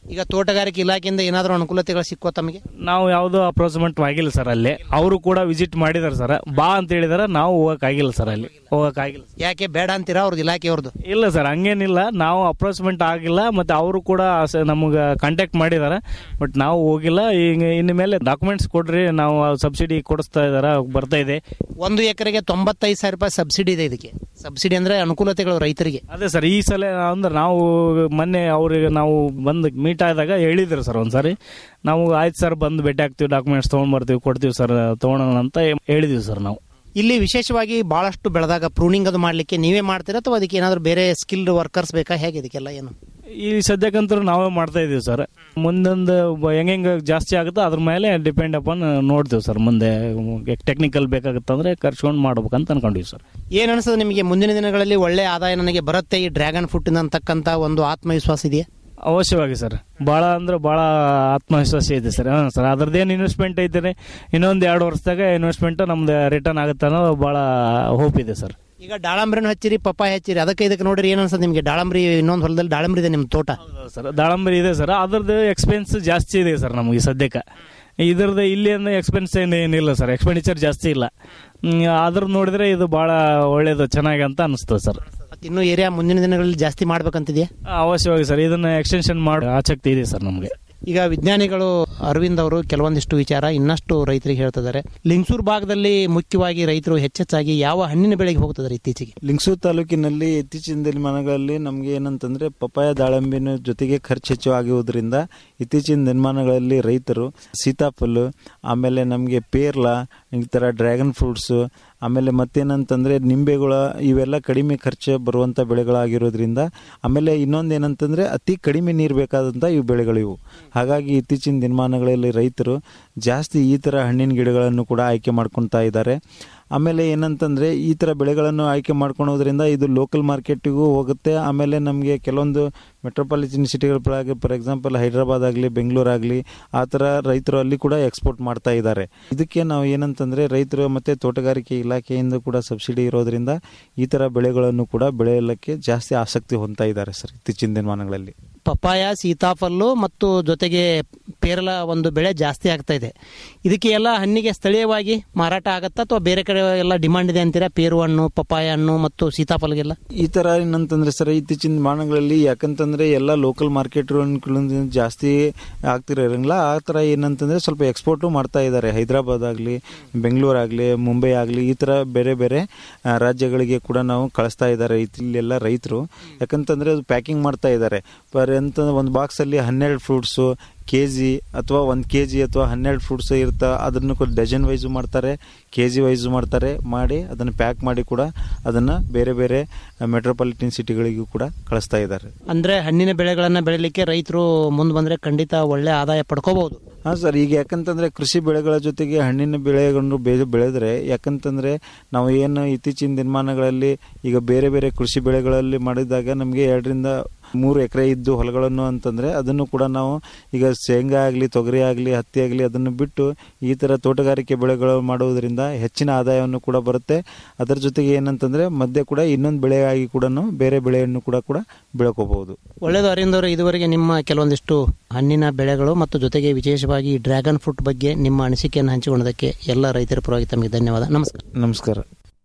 ಈಗ ತೋಟಗಾರಿಕೆ ಇಲಾಖೆಯಿಂದ ಏನಾದರೂ ಅನುಕೂಲತೆಗಳು ಸಿಕ್ಕೋ ತಮಗೆ ನಾವು ಯಾವುದೋ ಅಪ್ರೋಚ್ಮೆಂಟ್ ಆಗಿಲ್ಲ ಸರ್ ಅಲ್ಲಿ ಅವರು ಕೂಡ ವಿಸಿಟ್ ಮಾಡಿದಾರೆ ಸರ್ ಬಾ ಅಂತ ಹೇಳಿದಾರೆ ನಾವು ಹೋಗಕ್ ಆಗಿಲ್ಲ ಸರ್ ಅಲ್ಲಿ ಹೋಗಕ್ ಆಗಿಲ್ಲ ಯಾಕೆ ಬೇಡ ಅಂತೀರಾ ಅವ್ರದ್ದು ಇಲಾಖೆಯವ್ರದ್ದು ಇಲ್ಲ ಸರ್ ಹಂಗೇನಿಲ್ಲ ನಾವು ಅಪ್ರೋಚ್ಮೆಂಟ್ ಆಗಿಲ್ಲ ಮತ್ತೆ ಅವರು ಕೂಡ ನಮಗೆ ಕಾಂಟ್ಯಾಕ್ಟ್ ಮಾಡಿದಾರೆ ಬಟ್ ನಾವು ಹೋಗಿಲ್ಲ ಈಗ ಇನ್ನು ಮೇಲೆ ಡಾಕ್ಯುಮೆಂಟ್ಸ್ ಕೊಡ್ರಿ ನಾವು ಸಬ್ಸಿಡಿ ಕೊಡಿಸ್ತಾ ಇದಾರೆ ಬರ್ತಾ ಇದೆ ಒಂದು ಎಕರೆಗೆ ತೊಂಬತ್ತೈದು ಸಾವಿರ ರೂಪಾಯಿ ಸಬ್ಸಿಡಿ ಇದೆ ಇದಕ್ಕೆ ಸಬ್ಸಿಡಿ ಅಂದ್ರೆ ಅನುಕೂಲತೆಗಳು ರೈತರಿಗೆ ಅದೇ ಸರ್ ಈ ಸಲ ಅಂದ್ರೆ ನಾವು ಮೊನ್ನೆ ಅವ್ರಿಗೆ ನಾವು ಬಂದು ಮೀಟ್ ಆದಾಗ ಹೇಳಿದ್ರು ಸರ್ ಒಂದ್ಸರಿ ನಾವು ಆಯ್ತು ಸರ್ ಬಂದು ಭೇಟಿ ಆಗ್ತೀವಿ ಡಾಕ್ಯುಮೆಂಟ್ಸ್ ತೊಗೊಂಡ್ ಬರ್ತೀವಿ ಕೊಡ್ತೀವಿ ಸರ್ ತೊಗೊಳೋಣ ಅಂತ ಹೇಳಿದ್ವಿ ಸರ್ ನಾವು ಇಲ್ಲಿ ವಿಶೇಷವಾಗಿ ಬಹಳಷ್ಟು ಬೆಳೆದಾಗ ಪ್ರೂನಿಂಗ್ ಅದು ಮಾಡ್ಲಿಕ್ಕೆ ನೀವೇ ಮಾಡ್ತೀರಾ ಅಥವಾ ಅದಕ್ಕೆ ಏನಾದರೂ ಬೇರೆ ಸ್ಕಿಲ್ಡ್ ವರ್ಕರ್ಸ್ ಬೇಕಾ ಹೇಗೆ ಇದಕ್ಕೆಲ್ಲ ಏನು ಈ ಸದ್ಯಕ್ಕಂತೂ ನಾವೇ ಮಾಡ್ತಾ ಇದೀವಿ ಸರ್ ಮುಂದೊಂದು ಹೆಂಗೆ ಹೆಂಗೆ ಜಾಸ್ತಿ ಆಗುತ್ತೋ ಅದ್ರ ಮೇಲೆ ಡಿಪೆಂಡ್ ಅಪಾನ್ ನೋಡ್ತೀವಿ ಸರ್ ಮುಂದೆ ಟೆಕ್ನಿಕಲ್ ಬೇಕಾಗುತ್ತಂದ್ರೆ ಕರ್ಸ್ಕೊಂಡು ಮಾಡ್ಬೇಕಂತ ಅನ್ಕೊಂಡಿವಿ ಸರ್ ಏನ್ ಅನಿಸ್ತದೆ ನಿಮಗೆ ಮುಂದಿನ ದಿನಗಳಲ್ಲಿ ಒಳ್ಳೆ ಆದಾಯ ನನಗೆ ಬರುತ್ತೆ ಈ ಡ್ರ್ಯಾಗನ್ ಫ್ರೂಟ್ ಅಂತಕ್ಕಂಥ ಒಂದು ಆತ್ಮವಿಶ್ವಾಸ ಇದೆಯಾ ಅವಶ್ಯವಾಗಿ ಸರ್ ಭಾಳ ಅಂದ್ರೆ ಭಾಳ ಆತ್ಮವಿಶ್ವಾಸ ಇದೆ ಸರ್ ಹಾಂ ಸರ್ ಅದ್ರದ್ದೇನು ಇನ್ವೆಸ್ಟ್ಮೆಂಟ್ ಐತೆ ಇನ್ನೊಂದು ಎರಡು ವರ್ಷದಾಗ ಇನ್ವೆಸ್ಟ್ಮೆಂಟ್ ನಮ್ದು ರಿಟರ್ನ್ ಆಗುತ್ತೆ ಅನ್ನೋ ಭಾಳ ಹೋಪ್ ಇದೆ ಸರ್ ಈಗ ದಾಳಂಬ್ರಿನ ಹಚ್ಚಿರಿ ಪಪ್ಪಾಯ ಹಚ್ಚಿರಿ ಅದಕ್ಕೆ ಇದಕ್ಕೆ ನೋಡ್ರಿ ಏನ್ ಅನ್ಸುತ್ತೆ ನಿಮಗೆ ದಾಳಂಬ್ರಿ ಇನ್ನೊಂದು ಹೊಲದಲ್ಲಿ ದಾಳಂಬ್ರಿ ಇದೆ ನಿಮ್ಮ ತೋಟ ಸರ್ ದಾಳಂಬರಿ ಇದೆ ಸರ್ ಅದ್ರದ್ದು ಎಕ್ಸ್ಪೆನ್ಸ್ ಜಾಸ್ತಿ ಇದೆ ಸರ್ ನಮಗೆ ಸದ್ಯಕ್ಕೆ ಇದ್ರದ್ದು ಇಲ್ಲಿ ಅಂದ್ರೆ ಎಕ್ಸ್ಪೆನ್ಸ್ ಏನು ಏನಿಲ್ಲ ಸರ್ ಎಕ್ಸ್ಪೆಂಡಿಚರ್ ಜಾಸ್ತಿ ಇಲ್ಲ ಹ್ಮ್, ಅದ್ರ ನೋಡಿದ್ರೆ ಇದು ಭಾಳ ಒಳ್ಳೇದು ಚೆನ್ನಾಗಿ ಅಂತ ಅನಿಸ್ತದೆ ಸರ್ ಮತ್ತೆ ಇನ್ನೂ ಏರಿಯಾ ಮುಂದಿನ ದಿನಗಳಲ್ಲಿ ಜಾಸ್ತಿ ಮಾಡ್ಬೇಕಂತಿದೆಯಾ ಅವಶ್ಯವಾಗಿ ಸರ್ ಇದನ್ನ ಎಕ್ಸ್ಟೆನ್ಷನ್ ಮಾಡೋ ಆಸಕ್ತಿ ಇದೆ ಸರ್ ನಮಗೆ ಈಗ ವಿಜ್ಞಾನಿಗಳು ಅರವಿಂದ್ ಅವರು ಕೆಲವೊಂದಿಷ್ಟು ವಿಚಾರ ಇನ್ನಷ್ಟು ರೈತರಿಗೆ ಹೇಳ್ತಿದ್ದಾರೆ ಲಿಂಗಸೂರು ಭಾಗದಲ್ಲಿ ಮುಖ್ಯವಾಗಿ ರೈತರು ಹೆಚ್ಚೆಚ್ಚಾಗಿ ಯಾವ ಹಣ್ಣಿನ ಬೆಳೆಗೆ ಹೋಗ್ತಿದ್ದಾರೆ ಇತ್ತೀಚೆಗೆ ಲಿಂಗಸೂರು ತಾಲೂಕಿನಲ್ಲಿ ಇತ್ತೀಚಿನ ದಿನಮಾನಗಳಲ್ಲಿ ನಮಗೆ ಏನಂತಂದ್ರೆ ಪಪಾಯ ದಾಳಂಬಿನ ಜೊತೆಗೆ ಖರ್ಚು ಹೆಚ್ಚು ಆಗಿರುವುದರಿಂದ ಇತ್ತೀಚಿನ ದಿನಮಾನಗಳಲ್ಲಿ ರೈತರು ಸೀತಾಫಲ ಆಮೇಲೆ ನಮಗೆ ಪೇರ್ಲ ಈ ಥರ ಡ್ರ್ಯಾಗನ್ ಫ್ರೂಟ್ಸು ಆಮೇಲೆ ಮತ್ತೇನಂತಂದ್ರೆ ನಿಂಬೆಗಳ ಇವೆಲ್ಲ ಕಡಿಮೆ ಖರ್ಚು ಬರುವಂಥ ಬೆಳೆಗಳಾಗಿರೋದ್ರಿಂದ ಆಮೇಲೆ ಇನ್ನೊಂದು ಏನಂತಂದ್ರೆ ಅತಿ ಕಡಿಮೆ ನೀರು ಬೇಕಾದಂಥ ಇವು ಬೆಳೆಗಳು ಇವು ಹಾಗಾಗಿ ಇತ್ತೀಚಿನ ದಿನಮಾನಗಳಲ್ಲಿ ರೈತರು ಜಾಸ್ತಿ ಈ ಥರ ಹಣ್ಣಿನ ಗಿಡಗಳನ್ನು ಕೂಡ ಆಯ್ಕೆ ಮಾಡ್ಕೊತಾ ಇದ್ದಾರೆ ಆಮೇಲೆ ಏನಂತಂದ್ರೆ ಈ ಥರ ಬೆಳೆಗಳನ್ನು ಆಯ್ಕೆ ಮಾಡ್ಕೊಳೋದ್ರಿಂದ ಇದು ಲೋಕಲ್ ಮಾರ್ಕೆಟಿಗೂ ಹೋಗುತ್ತೆ ಆಮೇಲೆ ನಮಗೆ ಕೆಲವೊಂದು ಮೆಟ್ರೋಪಾಲಿಟನ್ ಸಿಟಿಗಳ ಫಾರ್ ಎಕ್ಸಾಂಪಲ್ ಹೈದರಾಬಾದ್ ಆಗಲಿ ಬೆಂಗಳೂರಾಗಲಿ ಆ ಥರ ರೈತರು ಅಲ್ಲಿ ಕೂಡ ಎಕ್ಸ್ಪೋರ್ಟ್ ಮಾಡ್ತಾ ಇದ್ದಾರೆ ಇದಕ್ಕೆ ನಾವು ಏನಂತಂದ್ರೆ ರೈತರು ಮತ್ತೆ ತೋಟಗಾರಿಕೆ ಇಲಾಖೆಯಿಂದ ಕೂಡ ಸಬ್ಸಿಡಿ ಇರೋದ್ರಿಂದ ಈ ಥರ ಬೆಳೆಗಳನ್ನು ಕೂಡ ಬೆಳೆಯಲಿಕ್ಕೆ ಜಾಸ್ತಿ ಆಸಕ್ತಿ ಹೊಂದ್ತಾ ಇದ್ದಾರೆ ಸರ್ ಇತ್ತೀಚಿನ ದಿನಮಾನಗಳಲ್ಲಿ ಪಪ್ಪಾಯ ಸೀತಾಫಲ್ಲು ಮತ್ತು ಜೊತೆಗೆ ಪೇರಲ ಒಂದು ಬೆಳೆ ಜಾಸ್ತಿ ಆಗ್ತಾ ಇದೆ ಇದಕ್ಕೆ ಎಲ್ಲ ಹಣ್ಣಿಗೆ ಸ್ಥಳೀಯವಾಗಿ ಮಾರಾಟ ಆಗತ್ತಾ ಅಥವಾ ಬೇರೆ ಕಡೆ ಎಲ್ಲ ಡಿಮಾಂಡ್ ಇದೆ ಅಂತೀರಾ ಪೇರು ಹಣ್ಣು ಪಪ್ಪಾಯ ಹಣ್ಣು ಮತ್ತು ಸೀತಾಫಲ್ಗೆಲ್ಲ ಈ ತರ ಏನಂತಂದ್ರೆ ಸರ್ ಇತ್ತೀಚಿನ ದಿನಮಾನಗಳಲ್ಲಿ ಯಾಕಂತಂದ್ರೆ ಎಲ್ಲ ಲೋಕಲ್ ಮಾರ್ಕೆಟ್ ಜಾಸ್ತಿ ಆಗ್ತಿರೋಂಗಿಲ್ಲ ಆ ತರ ಏನಂತಂದ್ರೆ ಸ್ವಲ್ಪ ಎಕ್ಸ್ಪೋರ್ಟು ಮಾಡ್ತಾ ಇದ್ದಾರೆ ಹೈದರಾಬಾದ್ ಆಗಲಿ ಬೆಂಗಳೂರು ಆಗಲಿ ಮುಂಬೈ ಆಗಲಿ ಈ ತರ ಬೇರೆ ಬೇರೆ ಆ, ರಾಜ್ಯಗಳಿಗೆ ಕೂಡ ನಾವು ಕಳಿಸ್ತಾ ಇದ್ದಾರೆ ಇಲ್ಲೆಲ್ಲ ರೈತರು ಯಾಕಂತಂದ್ರೆ ಅದು ಪ್ಯಾಕಿಂಗ್ ಮಾಡ್ತಾ ಇದ್ದಾರೆ ಪರ್ ಅಂತ ಒಂದು ಬಾಕ್ಸ್ ಅಲ್ಲಿ ಹನ್ನೆರಡು ಫ್ರೂಟ್ಸು ಕೆ ಜಿ ಅಥವಾ ಒಂದು ಕೆ ಜಿ ಅಥವಾ ಹನ್ನೆರಡು ಫ್ರೂಟ್ಸ್ ಇರ್ತಾ ಅದನ್ನು ಡಜನ್ ವೈಸು ಮಾಡ್ತಾರೆ ಕೆ ಜಿ ವೈಸು ಮಾಡ್ತಾರೆ ಮಾಡಿ ಅದನ್ನು ಪ್ಯಾಕ್ ಮಾಡಿ ಕೂಡ ಅದನ್ನು ಬೇರೆ ಬೇರೆ ಮೆಟ್ರೋಪಾಲಿಟನ್ ಸಿಟಿಗಳಿಗೂ ಕೂಡ ಕಳಿಸ್ತಾ ಇದ್ದಾರೆ ಅಂದ್ರೆ ಹಣ್ಣಿನ ಬೆಳೆಗಳನ್ನ ಬೆಳಿಲಿಕ್ಕೆ ರೈತರು ಮುಂದೆ ಬಂದ್ರೆ ಖಂಡಿತ ಒಳ್ಳೆ ಆದಾಯ ಪಡ್ಕೋಬಹುದು ಹಾಂ ಸರ್ ಈಗ ಯಾಕಂತಂದ್ರೆ ಕೃಷಿ ಬೆಳೆಗಳ ಜೊತೆಗೆ ಹಣ್ಣಿನ ಬೆಳೆಗಳನ್ನು ಬೆಳೆ ಬೆಳೆದ್ರೆ ಯಾಕಂತಂದ್ರೆ ನಾವು ಏನು ಇತ್ತೀಚಿನ ದಿನಮಾನಗಳಲ್ಲಿ ಈಗ ಬೇರೆ ಬೇರೆ ಕೃಷಿ ಬೆಳೆಗಳಲ್ಲಿ ಮಾಡಿದಾಗ ನಮಗೆ ಎರಡರಿಂದ ಮೂರು ಎಕರೆ ಇದ್ದು ಹೊಲಗಳನ್ನು ಅಂತಂದ್ರೆ ಅದನ್ನು ಕೂಡ ನಾವು ಈಗ ಶೇಂಗಾ ಆಗಲಿ ತೊಗರಿ ಆಗಲಿ ಹತ್ತಿ ಆಗಲಿ ಅದನ್ನು ಬಿಟ್ಟು ಈ ಥರ ತೋಟಗಾರಿಕೆ ಬೆಳೆಗಳು ಮಾಡುವುದರಿಂದ ಹೆಚ್ಚಿನ ಆದಾಯವನ್ನು ಕೂಡ ಬರುತ್ತೆ ಅದರ ಜೊತೆಗೆ ಏನಂತಂದ್ರೆ ಮಧ್ಯೆ ಕೂಡ ಇನ್ನೊಂದು ಬೆಳೆಯಾಗಿ ಕೂಡ ಬೇರೆ ಬೆಳೆಯನ್ನು ಕೂಡ ಕೂಡ ಬೆಳ್ಕೋಬಹುದು ಒಳ್ಳೆಯದು ಅರವಿಂದ್ ಅವರು ಇದುವರೆಗೆ ನಿಮ್ಮ ಕೆಲವೊಂದಿಷ್ಟು ಹಣ್ಣಿನ ಬೆಳೆಗಳು ಮತ್ತು ಜೊತೆಗೆ ವಿಶೇಷವಾಗಿ ಡ್ರ್ಯಾಗನ್ ಫ್ರೂಟ್ ಬಗ್ಗೆ ನಿಮ್ಮ ಅನಿಸಿಕೆಯನ್ನು ಹಂಚಿಕೊಳ್ಳೋದಕ್ಕೆ ಎಲ್ಲ ರೈತರ ಪರವಾಗಿ ತಮಗೆ ಧನ್ಯವಾದ ನಮಸ್ಕಾರ ನಮಸ್ಕಾರ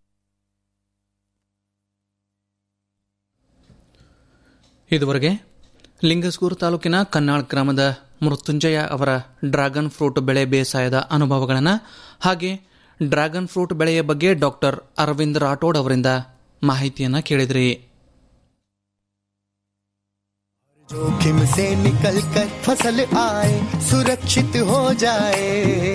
ಇದುವರೆಗೆ ಲಿಂಗಸ್ಗೂರು ತಾಲೂಕಿನ ಕನ್ನಾಳ್ ಗ್ರಾಮದ ಮೃತ್ಯುಂಜಯ ಅವರ ಡ್ರ್ಯಾಗನ್ ಫ್ರೂಟ್ ಬೆಳೆ ಬೇಸಾಯದ ಅನುಭವಗಳನ್ನು ಹಾಗೆ ಡ್ರ್ಯಾಗನ್ ಫ್ರೂಟ್ ಬೆಳೆಯ ಬಗ್ಗೆ ಡಾಕ್ಟರ್ ಅರವಿಂದ್ ರಾಠೋಡ್ ಅವರಿಂದ ಮಾಹಿತಿಯನ್ನು ಕೇಳಿದ್ರಿ जोखिम से निकल कर फसल आए सुरक्षित हो जाए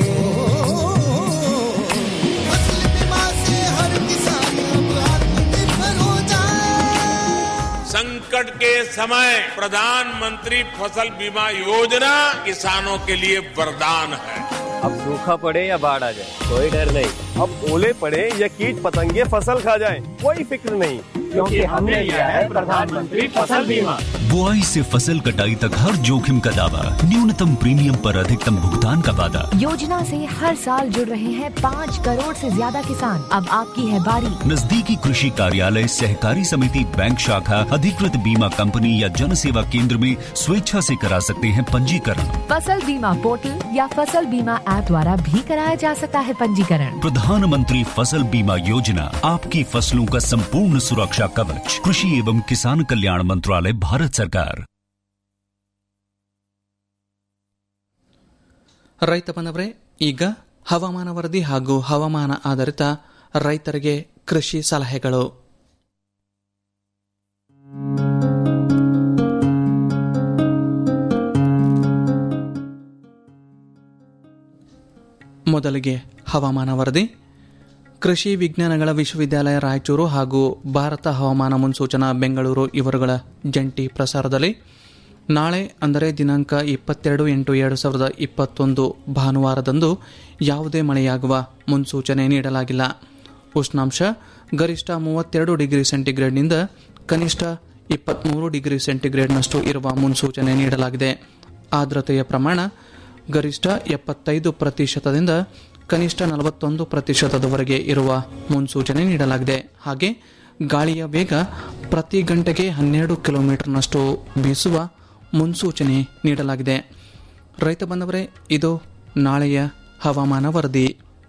फसल बीमा से हर किसान अब आत्मनिर्भर हो जाए संकट के समय प्रधानमंत्री फसल बीमा योजना किसानों के लिए वरदान है अब सूखा पड़े या बाढ़ आ जाए कोई डर नहीं अब ओले पड़े या कीट पतंगे फसल खा जाए कोई फिक्र नहीं क्योंकि हमने लिया है प्रधानमंत्री फसल बीमा बुआई से फसल कटाई तक हर जोखिम का दावा न्यूनतम प्रीमियम पर अधिकतम भुगतान का वादा योजना से हर साल जुड़ रहे हैं पाँच करोड़ से ज्यादा किसान अब आपकी है बारी नजदीकी कृषि कार्यालय सहकारी समिति बैंक शाखा अधिकृत बीमा कंपनी या जन सेवा केंद्र में स्वेच्छा से करा सकते हैं पंजीकरण फसल बीमा पोर्टल या फसल बीमा ऐप द्वारा भी कराया जा सकता है पंजीकरण प्रधानमंत्री फसल बीमा योजना आपकी फसलों का संपूर्ण सुरक्षा कवच कृषि एवं किसान कल्याण मंत्रालय भारत सरकार ರೈತ ಬಂದವರೇ ಈಗ ಹವಾಮಾನ ವರದಿ ಹಾಗೂ ಹವಾಮಾನ ಆಧಾರಿತ ರೈತರಿಗೆ ಕೃಷಿ ಸಲಹೆಗಳು ಮೊದಲಿಗೆ ಹವಾಮಾನ ವರದಿ ಕೃಷಿ ವಿಜ್ಞಾನಗಳ ವಿಶ್ವವಿದ್ಯಾಲಯ ರಾಯಚೂರು ಹಾಗೂ ಭಾರತ ಹವಾಮಾನ ಮುನ್ಸೂಚನಾ ಬೆಂಗಳೂರು ಇವರುಗಳ ಜಂಟಿ ಪ್ರಸಾರದಲ್ಲಿ ನಾಳೆ ಅಂದರೆ ದಿನಾಂಕ ಇಪ್ಪತ್ತೆರಡು ಎಂಟು ಎರಡು ಸಾವಿರದ ಇಪ್ಪತ್ತೊಂದು ಭಾನುವಾರದಂದು ಯಾವುದೇ ಮಳೆಯಾಗುವ ಮುನ್ಸೂಚನೆ ನೀಡಲಾಗಿಲ್ಲ ಉಷ್ಣಾಂಶ ಗರಿಷ್ಠ ಮೂವತ್ತೆರಡು ಡಿಗ್ರಿ ಸೆಂಟಿಗ್ರೇಡ್ನಿಂದ ಕನಿಷ್ಠ ಇಪ್ಪತ್ತ್ಮೂರು ಡಿಗ್ರಿ ಸೆಂಟಿಗ್ರೇಡ್ನಷ್ಟು ಇರುವ ಮುನ್ಸೂಚನೆ ನೀಡಲಾಗಿದೆ ಆರ್ದ್ರತೆಯ ಪ್ರಮಾಣ ಗರಿಷ್ಠ ಎಪ್ಪತ್ತೈದು ಪ್ರತಿಶತದಿಂದ ಕನಿಷ್ಠ ನಲವತ್ತೊಂದು ಪ್ರತಿಶತದವರೆಗೆ ಇರುವ ಮುನ್ಸೂಚನೆ ನೀಡಲಾಗಿದೆ ಹಾಗೆ ಗಾಳಿಯ ವೇಗ ಪ್ರತಿ ಗಂಟೆಗೆ ಹನ್ನೆರಡು ಕಿಲೋಮೀಟರ್ನಷ್ಟು ಬೀಸುವ ಮುನ್ಸೂಚನೆ ನೀಡಲಾಗಿದೆ ರೈತ ಬಂದವರೇ ಇದು ನಾಳೆಯ ಹವಾಮಾನ ವರದಿ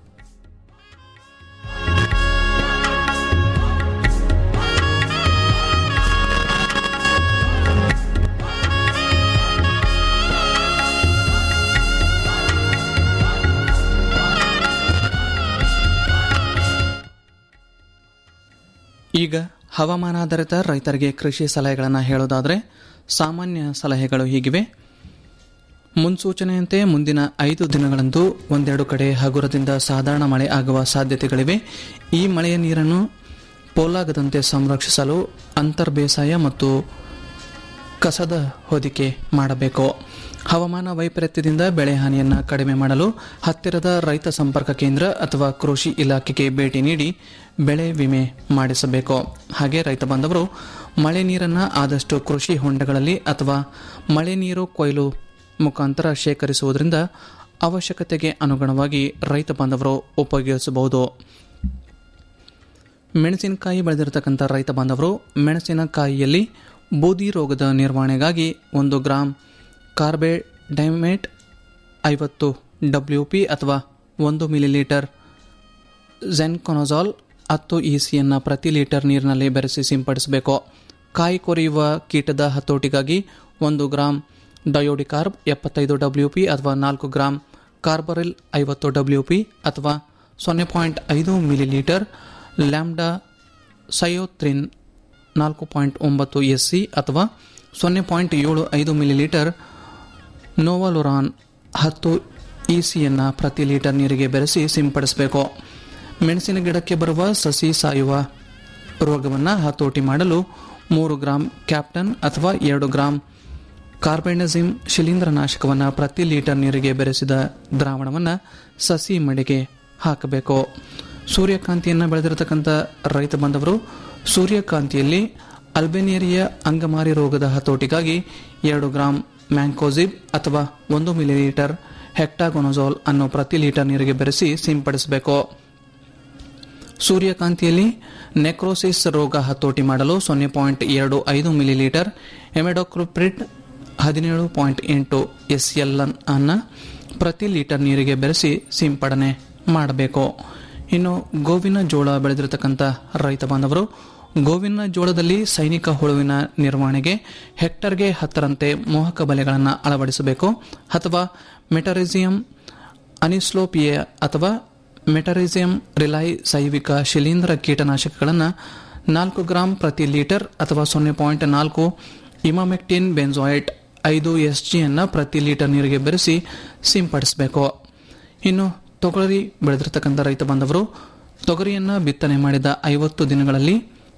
ಈಗ ಹವಾಮಾನಾಧಾರಿತ ರೈತರಿಗೆ ಕೃಷಿ ಸಲಹೆಗಳನ್ನು ಹೇಳೋದಾದರೆ ಸಾಮಾನ್ಯ ಸಲಹೆಗಳು ಹೀಗಿವೆ ಮುನ್ಸೂಚನೆಯಂತೆ ಮುಂದಿನ ಐದು ದಿನಗಳಂದು ಒಂದೆರಡು ಕಡೆ ಹಗುರದಿಂದ ಸಾಧಾರಣ ಮಳೆ ಆಗುವ ಸಾಧ್ಯತೆಗಳಿವೆ ಈ ಮಳೆಯ ನೀರನ್ನು ಪೋಲಾಗದಂತೆ ಸಂರಕ್ಷಿಸಲು ಅಂತರ್ ಬೇಸಾಯ ಮತ್ತು ಕಸದ ಹೊದಿಕೆ ಮಾಡಬೇಕು ಹವಾಮಾನ ವೈಪರೀತ್ಯದಿಂದ ಬೆಳೆ ಹಾನಿಯನ್ನು ಕಡಿಮೆ ಮಾಡಲು ಹತ್ತಿರದ ರೈತ ಸಂಪರ್ಕ ಕೇಂದ್ರ ಅಥವಾ ಕೃಷಿ ಇಲಾಖೆಗೆ ಭೇಟಿ ನೀಡಿ ಬೆಳೆ ವಿಮೆ ಮಾಡಿಸಬೇಕು ಹಾಗೆ ರೈತ ಬಾಂಧವರು ಮಳೆ ನೀರನ್ನು ಆದಷ್ಟು ಕೃಷಿ ಹೊಂಡಗಳಲ್ಲಿ ಅಥವಾ ಮಳೆ ನೀರು ಕೊಯ್ಲು ಮುಖಾಂತರ ಶೇಖರಿಸುವುದರಿಂದ ಅವಶ್ಯಕತೆಗೆ ಅನುಗುಣವಾಗಿ ರೈತ ಬಾಂಧವರು ಉಪಯೋಗಿಸಬಹುದು ಮೆಣಸಿನಕಾಯಿ ಬೆಳೆದಿರತಕ್ಕಂಥ ರೈತ ಬಾಂಧವರು ಮೆಣಸಿನಕಾಯಿಯಲ್ಲಿ ಬೂದಿ ರೋಗದ ನಿರ್ವಹಣೆಗಾಗಿ ಒಂದು ಗ್ರಾಂ ಕಾರ್ಬೆಡೈಮೇಟ್ ಐವತ್ತು ಡಬ್ಲ್ಯೂ ಪಿ ಅಥವಾ ಒಂದು ಮಿಲಿಲೀಟರ್ ಝೆನ್ಕೊನಜಾಲ್ ಹತ್ತು ಇ ಸಿಯನ್ನು ಪ್ರತಿ ಲೀಟರ್ ನೀರಿನಲ್ಲಿ ಬೆರೆಸಿ ಸಿಂಪಡಿಸಬೇಕು ಕಾಯಿ ಕೊರೆಯುವ ಕೀಟದ ಹತೋಟಿಗಾಗಿ ಒಂದು ಗ್ರಾಂ ಡಯೋಡಿಕಾರ್ಬ್ ಎಪ್ಪತ್ತೈದು ಡಬ್ಲ್ಯೂ ಪಿ ಅಥವಾ ನಾಲ್ಕು ಗ್ರಾಂ ಕಾರ್ಬರಿಲ್ ಐವತ್ತು ಡಬ್ಲ್ಯೂ ಪಿ ಅಥವಾ ಸೊನ್ನೆ ಪಾಯಿಂಟ್ ಐದು ಮಿಲಿಲೀಟರ್ ಲ್ಯಾಂಬ್ಡಾ ಸಯೋತ್ರಿನ್ ನಾಲ್ಕು ಪಾಯಿಂಟ್ ಒಂಬತ್ತು ಎಸ್ ಸಿ ಅಥವಾ ಸೊನ್ನೆ ಪಾಯಿಂಟ್ ಏಳು ಐದು ಮಿಲಿಲೀಟರ್ ನೋವಲುರಾನ್ ಹತ್ತು ಇ ಸಿಯನ್ನು ಪ್ರತಿ ಲೀಟರ್ ನೀರಿಗೆ ಬೆರೆಸಿ ಸಿಂಪಡಿಸಬೇಕು ಮೆಣಸಿನ ಗಿಡಕ್ಕೆ ಬರುವ ಸಸಿ ಸಾಯುವ ರೋಗವನ್ನು ಹತೋಟಿ ಮಾಡಲು ಮೂರು ಗ್ರಾಂ ಕ್ಯಾಪ್ಟನ್ ಅಥವಾ ಎರಡು ಗ್ರಾಂ ಕಾರ್ಬೆನಜಿಮ್ ಶಿಲೀಂಧ್ರನಾಶಕವನ್ನು ಪ್ರತಿ ಲೀಟರ್ ನೀರಿಗೆ ಬೆರೆಸಿದ ದ್ರಾವಣವನ್ನು ಸಸಿ ಮಡಿಗೆ ಹಾಕಬೇಕು ಸೂರ್ಯಕಾಂತಿಯನ್ನು ಬೆಳೆದಿರತಕ್ಕಂಥ ರೈತ ಬಾಂಧವರು ಸೂರ್ಯಕಾಂತಿಯಲ್ಲಿ ಅಲ್ಬೇನೇರಿಯ ಅಂಗಮಾರಿ ರೋಗದ ಹತೋಟಿಗಾಗಿ ಎರಡು ಗ್ರಾಂ ಮ್ಯಾಂಕೋಜಿಬ್ ಅಥವಾ ಒಂದು ಮಿಲಿಲೀಟರ್ ಹೆಕ್ಟಾಗೊನೋಜೋಲ್ ಅನ್ನು ಪ್ರತಿ ಲೀಟರ್ ನೀರಿಗೆ ಬೆರೆಸಿ ಸಿಂಪಡಿಸಬೇಕು ಸೂರ್ಯಕಾಂತಿಯಲ್ಲಿ ನೆಕ್ರೋಸಿಸ್ ರೋಗ ಹತೋಟಿ ಮಾಡಲು ಸೊನ್ನೆ ಪಾಯಿಂಟ್ ಎರಡು ಐದು ಮಿಲಿಲೀಟರ್ ಎಮೆಡೋಕ್ರೊಪ್ರಿಟ್ ಹದಿನೇಳು ಪಾಯಿಂಟ್ ಎಂಟು ಎಸ್ ಎಲ್ ಅನ್ನು ಪ್ರತಿ ಲೀಟರ್ ನೀರಿಗೆ ಬೆರೆಸಿ ಸಿಂಪಡಣೆ ಮಾಡಬೇಕು ಇನ್ನು ಗೋವಿನ ಜೋಳ ಬೆಳೆದಿರತಕ್ಕಂಥ ರೈತ ಬಾಂಧವರು ಗೋವಿನ ಜೋಳದಲ್ಲಿ ಸೈನಿಕ ಹುಳುವಿನ ನಿರ್ವಹಣೆಗೆ ಹೆಕ್ಟರ್ಗೆ ಹತ್ತರಂತೆ ಮೋಹಕ ಬಲೆಗಳನ್ನು ಅಳವಡಿಸಬೇಕು ಅಥವಾ ಮೆಟರಿಸಿಯಂ ಅನಿಸ್ಲೋಪಿಯ ಅಥವಾ ಮೆಟರಿಸಿಯಂ ರಿಲೈ ಸೈವಿಕ ಶಿಲೀಂಧ್ರ ಕೀಟನಾಶಕಗಳನ್ನು ನಾಲ್ಕು ಗ್ರಾಂ ಪ್ರತಿ ಲೀಟರ್ ಅಥವಾ ಸೊನ್ನೆ ಪಾಯಿಂಟ್ ನಾಲ್ಕು ಇಮಾಮೆಕ್ಟಿನ್ ಬೆನ್ಜಾಯಿಟ್ ಐದು ಎಸ್ ಜಿಯನ್ನು ಪ್ರತಿ ಲೀಟರ್ ನೀರಿಗೆ ಬೆರೆಸಿ ಸಿಂಪಡಿಸಬೇಕು ಇನ್ನು ತೊಗರಿ ಬೆಳೆದಿರ್ತಕ್ಕಂಥ ರೈತ ಬಾಂಧವರು ತೊಗರಿಯನ್ನು ಬಿತ್ತನೆ ಮಾಡಿದ ಐವತ್ತು ದಿನಗಳಲ್ಲಿ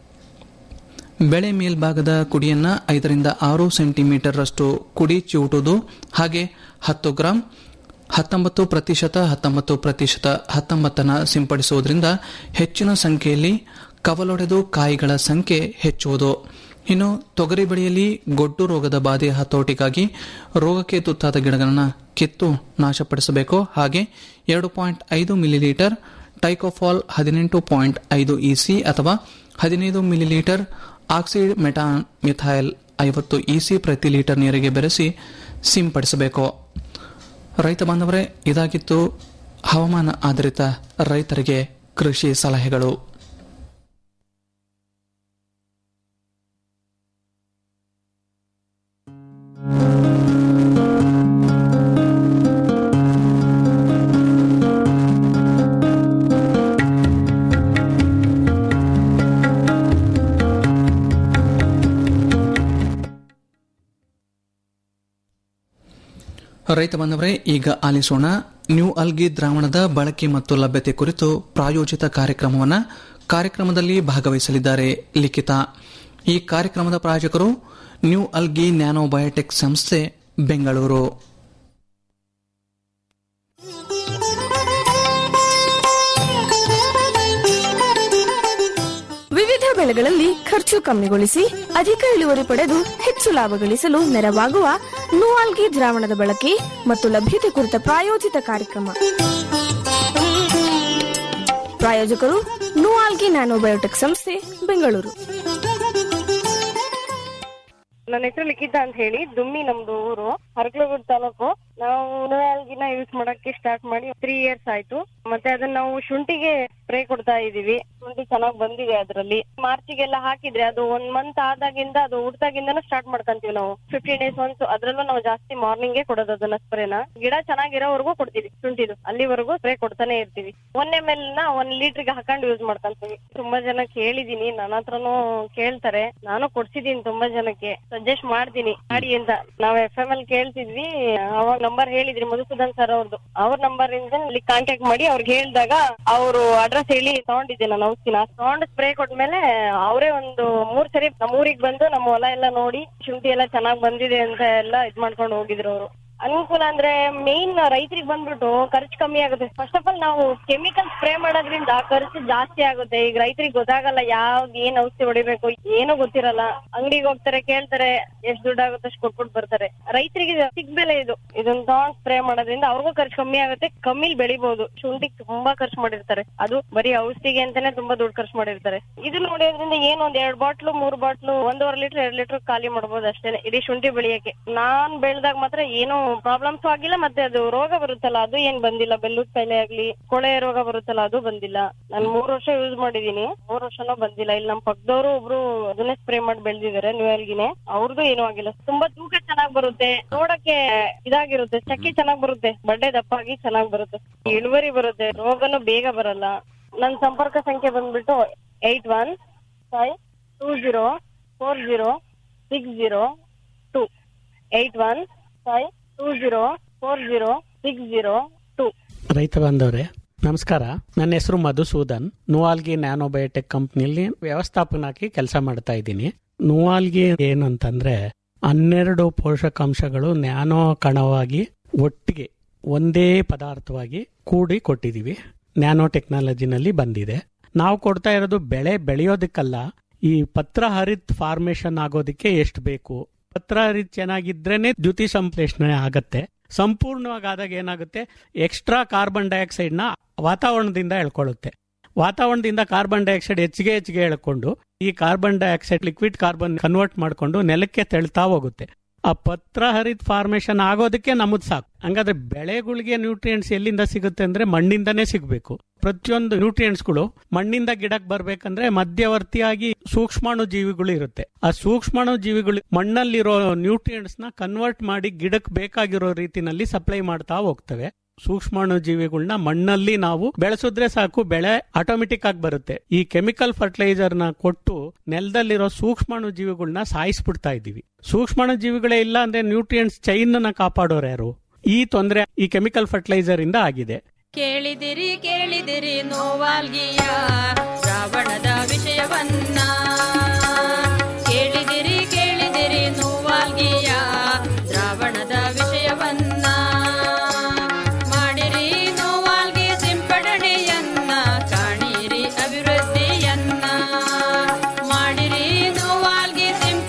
ಬೆಳೆ ಮೇಲ್ಭಾಗದ ಕುಡಿಯನ್ನು ಐದರಿಂದ ಆರು ಸೆಂಟಿಮೀಟರ್ ಅಷ್ಟು ಕುಡಿ ಚಿವುಟುವುದು ಹಾಗೆ ಹತ್ತು ಗ್ರಾಂ ಹತ್ತೊಂಬತ್ತು ಪ್ರತಿಶತ ಹತ್ತೊಂಬತ್ತು ಪ್ರತಿಶತ ಹತ್ತೊಂಬತ್ತನ ಸಿಂಪಡಿಸುವುದರಿಂದ ಹೆಚ್ಚಿನ ಸಂಖ್ಯೆಯಲ್ಲಿ ಕವಲೊಡೆದು ಕಾಯಿಗಳ ಸಂಖ್ಯೆ ಹೆಚ್ಚುವುದು ಇನ್ನು ತೊಗರಿ ಬೆಳೆಯಲ್ಲಿ ಗೊಡ್ಡು ರೋಗದ ಬಾಧೆ ಹತೋಟಿಗಾಗಿ ರೋಗಕ್ಕೆ ತುತ್ತಾದ ಗಿಡಗಳನ್ನು ಕಿತ್ತು ನಾಶಪಡಿಸಬೇಕು ಹಾಗೆ ಎರಡು ಪಾಯಿಂಟ್ ಐದು ಮಿಲಿಲೀಟರ್ ಟೈಕೋಫಾಲ್ ಹದಿನೆಂಟು ಪಾಯಿಂಟ್ ಐದು ಇಸಿ ಅಥವಾ ಹದಿನೈದು ಮಿಲಿಲೀಟರ್ ಆಕ್ಸಿಡ್ ಮೆಟಾನ್ ಮಿಥೈಲ್ ಐವತ್ತು ಇಸಿ ಪ್ರತಿ ಲೀಟರ್ ನೀರಿಗೆ ಬೆರೆಸಿ ಸಿಂಪಡಿಸಬೇಕು ರೈತ ಬಾಂಧವರೇ ಇದಾಗಿತ್ತು ಹವಾಮಾನ ಆಧಾರಿತ ರೈತರಿಗೆ ಕೃಷಿ ಸಲಹೆಗಳು ರೈತ ಬಾಂಧವರೇ ಈಗ ಆಲಿಸೋಣ ನ್ಯೂ ಅಲ್ಗಿ ದ್ರಾವಣದ ಬಳಕೆ ಮತ್ತು ಲಭ್ಯತೆ ಕುರಿತು ಪ್ರಾಯೋಜಿತ ಕಾರ್ಯಕ್ರಮವನ್ನು ಕಾರ್ಯಕ್ರಮದಲ್ಲಿ ಭಾಗವಹಿಸಲಿದ್ದಾರೆ ಲಿಖಿತ ಈ ಕಾರ್ಯಕ್ರಮದ ಪ್ರಾಯೋಜಕರು ನ್ಯೂ ಅಲ್ಗಿ ನ್ಯಾನೋ ಬಯೋಟೆಕ್ ಸಂಸ್ಥೆ ಬೆಂಗಳೂರು ವಿವಿಧ ಬೆಳೆಗಳಲ್ಲಿ ಖರ್ಚು ಕಮ್ಮಿಗೊಳಿಸಿ ಅಧಿಕ ಇಳುವರಿ ಪಡೆದು ಹೆಚ್ಚು ಲಾಭ ಗಳಿಸಲು ನೆರವಾಗುವ ನೂಆಲ್ಗಿ ದ್ರಾವಣದ ಬಳಕೆ ಮತ್ತು ಲಭ್ಯತೆ ಕುರಿತ ಪ್ರಾಯೋಜಿತ ಕಾರ್ಯಕ್ರಮ ಪ್ರಾಯೋಜಕರು ನೂಆಲ್ಗಿ ನ್ಯಾನೋಬಯೋಟೆಕ್ ಸಂಸ್ಥೆ ಬೆಂಗಳೂರು ನನ್ನ ಹೆಸರು ಲಿಖಿತ ಅಂತ ಹೇಳಿ ದುಮ್ಮಿ ನಮ್ದು ಊರು ಹರಕಲಗೂಡು ತಾಲೂಕು ನಾವು ಗಿನ ಯೂಸ್ ಮಾಡಕ್ಕೆ ಸ್ಟಾರ್ಟ್ ಮಾಡಿ ತ್ರೀ ಇಯರ್ಸ್ ಆಯ್ತು ಮತ್ತೆ ಅದನ್ನ ನಾವು ಶುಂಠಿಗೆ ಸ್ಪ್ರೇ ಕೊಡ್ತಾ ಇದೀವಿ ಶುಂಠಿ ಚೆನ್ನಾಗ್ ಬಂದಿದೆ ಅದರಲ್ಲಿ ಮಾರ್ಚಿಗೆಲ್ಲ ಹಾಕಿದ್ರೆ ಅದು ಒಂದ್ ಮಂತ್ ಆದಾಗಿಂದ ಅದು ಹುಡ್ದಾಗಿಂದನೂ ಸ್ಟಾರ್ಟ್ ಮಾಡ್ಕೊಂತೀವಿ ನಾವು ಫಿಫ್ಟೀನ್ ಡೇಸ್ ಒನ್ಸ್ ಅದ್ರಲ್ಲೂ ನಾವು ಜಾಸ್ತಿ ಮಾರ್ನಿಂಗ್ ಕೊಡೋದು ಅದನ್ನ ಸ್ಪ್ರೇನ ಗಿಡ ಚೆನ್ನಾಗಿರೋವರೆಗೂ ಕೊಡ್ತೀವಿ ಶುಂಠಿದು ಅಲ್ಲಿವರೆಗೂ ಸ್ಪ್ರೇ ಕೊಡ್ತಾನೆ ಇರ್ತೀವಿ ಒನ್ ಎಮ್ ಎಲ್ ನ ಒಂದ್ ಲೀಟರ್ಗೆ ಹಾಕೊಂಡು ಯೂಸ್ ಮಾಡ್ಕೊಂತೀವಿ ತುಂಬಾ ಜನ ಕೇಳಿದೀನಿ ನನ್ನ ಹತ್ರನೂ ಕೇಳ್ತಾರೆ ನಾನು ಕೊಡ್ಸಿದೀನಿ ತುಂಬಾ ಜನಕ್ಕೆ ಸಜೆಸ್ಟ್ ಮಾಡ್ತೀನಿ ಮಾಡಿ ಅಂತ ನಾವ್ ಎಫ್ ಎಂ ಎಲ್ ಕೇಳ್ತಿದ್ವಿ ಅವಾಗ ನಂಬರ್ ಹೇಳಿದ್ರಿ ಮಧುಸೂದನ್ ಸರ್ ಅವ್ರದ್ದು ಅವ್ರ ನಂಬರ್ ಇಂದ ಇಲ್ಲಿ ಕಾಂಟ್ಯಾಕ್ಟ್ ಮಾಡಿ ಅವ್ರಿಗೆ ಹೇಳಿದಾಗ ಅವರು ಅಡ್ರೆಸ್ ಹೇಳಿ ತಗೊಂಡಿದ್ದೆ ನಾನು ಔಷಧಿನ ತಗೊಂಡು ಸ್ಪ್ರೇ ಕೊಟ್ಮೇಲೆ ಅವರೇ ಒಂದು ಮೂರ್ ಸರಿ ನಮ್ಮ ಊರಿಗೆ ಬಂದು ನಮ್ಮ ಹೊಲ ಎಲ್ಲ ನೋಡಿ ಶುಂಠಿ ಎಲ್ಲ ಚೆನ್ನಾಗ್ ಬಂದಿದೆ ಅಂತ ಎಲ್ಲ ಇದ್ ಮಾಡ್ಕೊಂಡು ಹೋಗಿದ್ರು ಅವರು ಅನುಕೂಲ ಅಂದ್ರೆ ಮೇನ್ ರೈತರಿಗೆ ಬಂದ್ಬಿಟ್ಟು ಖರ್ಚು ಕಮ್ಮಿ ಆಗುತ್ತೆ ಫಸ್ಟ್ ಆಫ್ ಆಲ್ ನಾವು ಕೆಮಿಕಲ್ ಸ್ಪ್ರೇ ಮಾಡೋದ್ರಿಂದ ಖರ್ಚು ಜಾಸ್ತಿ ಆಗುತ್ತೆ ಈಗ ರೈತರಿಗೆ ಗೊತ್ತಾಗಲ್ಲ ಯಾವ್ದು ಏನ್ ಔಷಧಿ ಹೊಡಿಬೇಕು ಏನು ಗೊತ್ತಿರಲ್ಲ ಅಂಗಡಿಗೆ ಹೋಗ್ತಾರೆ ಕೇಳ್ತಾರೆ ಎಷ್ಟ್ ದುಡ್ಡು ಆಗುತ್ತೆ ಅಷ್ಟು ಕೊಟ್ಬಿಟ್ಟು ಬರ್ತಾರೆ ರೈತರಿಗೆ ಸಿಗ್ಬೆಲೆ ಇದು ಇದನ್ನ ತಗೊಂಡ್ ಸ್ಪ್ರೇ ಮಾಡೋದ್ರಿಂದ ಅವ್ರಿಗೂ ಖರ್ಚು ಕಮ್ಮಿ ಆಗುತ್ತೆ ಕಮ್ಮಿಲ್ ಬೆಳಿಬಹುದು ಶುಂಠಿಗೆ ತುಂಬಾ ಖರ್ಚು ಮಾಡಿರ್ತಾರೆ ಅದು ಬರೀ ಔಷಧಿಗೆ ಅಂತಾನೆ ತುಂಬಾ ದುಡ್ಡು ಖರ್ಚು ಮಾಡಿರ್ತಾರೆ ಇದು ನೋಡೋದ್ರಿಂದ ಏನು ಒಂದ್ ಎರಡ್ ಬಾಟ್ಲು ಮೂರ್ ಬಾಟ್ಲು ಒಂದೂವರೆ ಲೀಟರ್ ಎರಡ್ ಲೀಟರ್ ಖಾಲಿ ಮಾಡ್ಬೋದು ಅಷ್ಟೇನೆ ಇಡೀ ಶುಂಠಿ ಬೆಳೆಯಕ್ಕೆ ನಾನ್ ಬೆಳ್ದಾಗ ಮಾತ್ರ ಏನು ಪ್ರಾಬ್ಲಮ್ಸ್ ಆಗಿಲ್ಲ ಮತ್ತೆ ಅದು ರೋಗ ಬರುತ್ತಲ್ಲ ಅದು ಏನ್ ಬಂದಿಲ್ಲ ಬೆಲ್ಲೂದ್ ಕಾಯಿಲೆ ಆಗ್ಲಿ ಕೊಳೆ ರೋಗ ಬರುತ್ತಲ್ಲ ಅದು ಬಂದಿಲ್ಲ ನಾನ್ ಮೂರ್ ವರ್ಷ ಯೂಸ್ ಮಾಡಿದೀನಿ ಮೂರ್ ವರ್ಷನೂ ಬಂದಿಲ್ಲ ಇಲ್ಲಿ ನಮ್ ಪಕ್ಕದವರು ಒಬ್ರು ಅದನ್ನೇ ಸ್ಪ್ರೇ ಮಾಡಿ ಬೆಳ್ದಿದ್ದಾರೆ ನ್ಯೂಯಲ್ಗಿನೇ ಅವ್ರದ್ದು ಏನೂ ಆಗಿಲ್ಲ ತುಂಬಾ ತೂಕ ಚೆನ್ನಾಗ್ ಬರುತ್ತೆ ನೋಡಕ್ಕೆ ಇದಾಗಿರುತ್ತೆ ಚಕ್ಕಿ ಚೆನ್ನಾಗ್ ಬರುತ್ತೆ ಬಡ್ಡೆ ದಪ್ಪಾಗಿ ಚೆನ್ನಾಗ್ ಬರುತ್ತೆ ಇಳುವರಿ ಬರುತ್ತೆ ರೋಗನು ಬೇಗ ಬರಲ್ಲ ನನ್ ಸಂಪರ್ಕ ಸಂಖ್ಯೆ ಬಂದ್ಬಿಟ್ಟು eight one five two zero four zero six zero two eight one five two zero four zero six zero two ರೈತ ಬಾಂಧವ್ರೆ ನಮಸ್ಕಾರ ನನ್ನ ಹೆಸರು ಮಧುಸೂದನ್ ನುವಾಲ್ಗಿ ನ್ಯಾನೋಬಯೋಟೆಕ್ ಕಂಪ್ನಿಯಲ್ಲಿ ವ್ಯವಸ್ಥಾಪನಾಗಿ ಕೆಲಸ ಮಾಡ್ತಾ ಇದ್ದೀನಿ ನುವಾಲ್ಗಿ ಏನಂತಂದ್ರೆ ಹನ್ನೆರಡು ಪೋಷಕಾಂಶಗಳು ನ್ಯಾನೋ ಕಣವಾಗಿ ಒಟ್ಟಿಗೆ ಒಂದೇ ಪದಾರ್ಥವಾಗಿ ಕೂಡಿ ಕೊಟ್ಟಿದೀವಿ ನ್ಯಾನೋ ಟೆಕ್ನಾಲಜಿನಲ್ಲಿ ಬಂದಿದೆ ನಾವು ಕೊಡ್ತಾ ಇರೋದು ಬೆಳೆ ಬೆಳೆಯೋದಕ್ಕಲ್ಲ ಈ ಪತ್ರ ಹರಿತ್ ಫಾರ್ಮೇಶನ್ ಆಗೋದಕ್ಕೆ ಎಷ್ಟು ಬೇಕು ಪತ್ರ ಹರಿತ್ ಚೆನ್ನಾಗಿದ್ರೇನೆ ದ್ಯುತಿ ಸಂಶ್ಲೇಷಣೆ ಆಗತ್ತೆ ಸಂಪೂರ್ಣವಾಗಿ ಆದಾಗ ಏನಾಗುತ್ತೆ ಎಕ್ಸ್ಟ್ರಾ ಕಾರ್ಬನ್ ಡೈಆಕ್ಸೈಡ್ ನ ವಾತಾವರಣದಿಂದ ಎಳ್ಕೊಳ್ಳುತ್ತೆ ವಾತಾವರಣದಿಂದ ಕಾರ್ಬನ್ ಡೈಆಕ್ಸೈಡ್ ಹೆಚ್ಚಿಗೆ ಹೆಚ್ಚಿಗೆ ಎಳ್ಕೊಂಡು ಈ carbon dioxide liquid carbon convert ಮಾಡ್ಕೊಂಡು ನೆಲಕ್ಕೆ ತೆಳ್ತಾ ಹೋಗುತ್ತೆ ಆ ಪತ್ರ ಹರಿತ್ ಫಾರ್ಮೇಶನ್ ಆಗೋದಕ್ಕೆ ನಮದ್ ಸಾಕು ಹಂಗಾದ್ರೆ ಬೆಳೆಗಳಿಗೆ ನ್ಯೂಟ್ರಿಯೆಂಟ್ಸ್ ಎಲ್ಲಿಂದ ಸಿಗುತ್ತೆ ಅಂದ್ರೆ ಮಣ್ಣಿಂದನೇ ಸಿಗಬೇಕು ಪ್ರತಿಯೊಂದು ನ್ಯೂಟ್ರಿಯೆಂಟ್ಸ್ಗಳು ಮಣ್ಣಿಂದ ಗಿಡಕ್ಕೆ ಬರ್ಬೇಕಂದ್ರೆ ಮಧ್ಯವರ್ತಿಯಾಗಿ ಸೂಕ್ಷ್ಮಾಣು ಜೀವಿಗಳು ಇರುತ್ತೆ ಆ ಸೂಕ್ಷ್ಮಾಣು ಜೀವಿಗಳು ಮಣ್ಣಲ್ಲಿರೋ ನ್ಯೂಟ್ರಿಯೆಂಟ್ಸ್ ನ ಕನ್ವರ್ಟ್ ಮಾಡಿ ಗಿಡಕ್ಕೆ ಬೇಕಾಗಿರೋ ರೀತಿನಲ್ಲಿ ಸಪ್ಲೈ ಮಾಡ್ತಾ ಹೋಗ್ತವೆ ಸೂಕ್ಷ್ಮಾಣು ಜೀವಿಗಳನ್ನ ಮಣ್ಣಲ್ಲಿ ನಾವು ಬೆಳೆಸಿದ್ರೆ ಸಾಕು ಬೆಳೆ ಆಟೋಮೆಟಿಕ್ ಆಗಿ ಬರುತ್ತೆ ಈ ಕೆಮಿಕಲ್ ಫರ್ಟಿಲೈಸರ್ ನ ಕೊಟ್ಟು ನೆಲದಲ್ಲಿರೋ ಸೂಕ್ಷ್ಮಾಣು ಜೀವಿಗಳನ್ನ ಸಾಯಿಸ್ಬಿಡ್ತಾ ಇದೀವಿ ಸೂಕ್ಷ್ಮಾಣು ಜೀವಿಗಳೇ ಇಲ್ಲ ಅಂದ್ರೆ ನ್ಯೂಟ್ರಿಯೆಂಟ್ಸ್ ಚೈನ್ ನ ಕಾಪಾಡೋರು ಯಾರು ಈ ತೊಂದರೆ ಈ ಕೆಮಿಕಲ್ ಫರ್ಟಿಲೈಸರ್ ಇಂದ ಆಗಿದೆ ಕೇಳಿದಿರಿ ಕೇಳಿದಿರಿ ನೋವಾಲ್ಗಿಯ ಶ್ರಾವಣದ ವಿಷಯವನ್ನ ಕೇಳಿದಿರಿ ಕೇಳಿದಿರಿ ನೋವಾಲ್ಗಿಯ ಶ್ರಾವಣದ ವಿಷಯವನ್ನ ಮಾಡಿರಿ ನೋವಾಲ್ಗಿ ಸಿಂಪಡಣೆಯನ್ನ ಕಾಣಿರಿ ಅಭಿವೃದ್ಧಿಯನ್ನ ಮಾಡಿರಿ ನೋವಾಲ್ಗಿ ಸಿಂಪ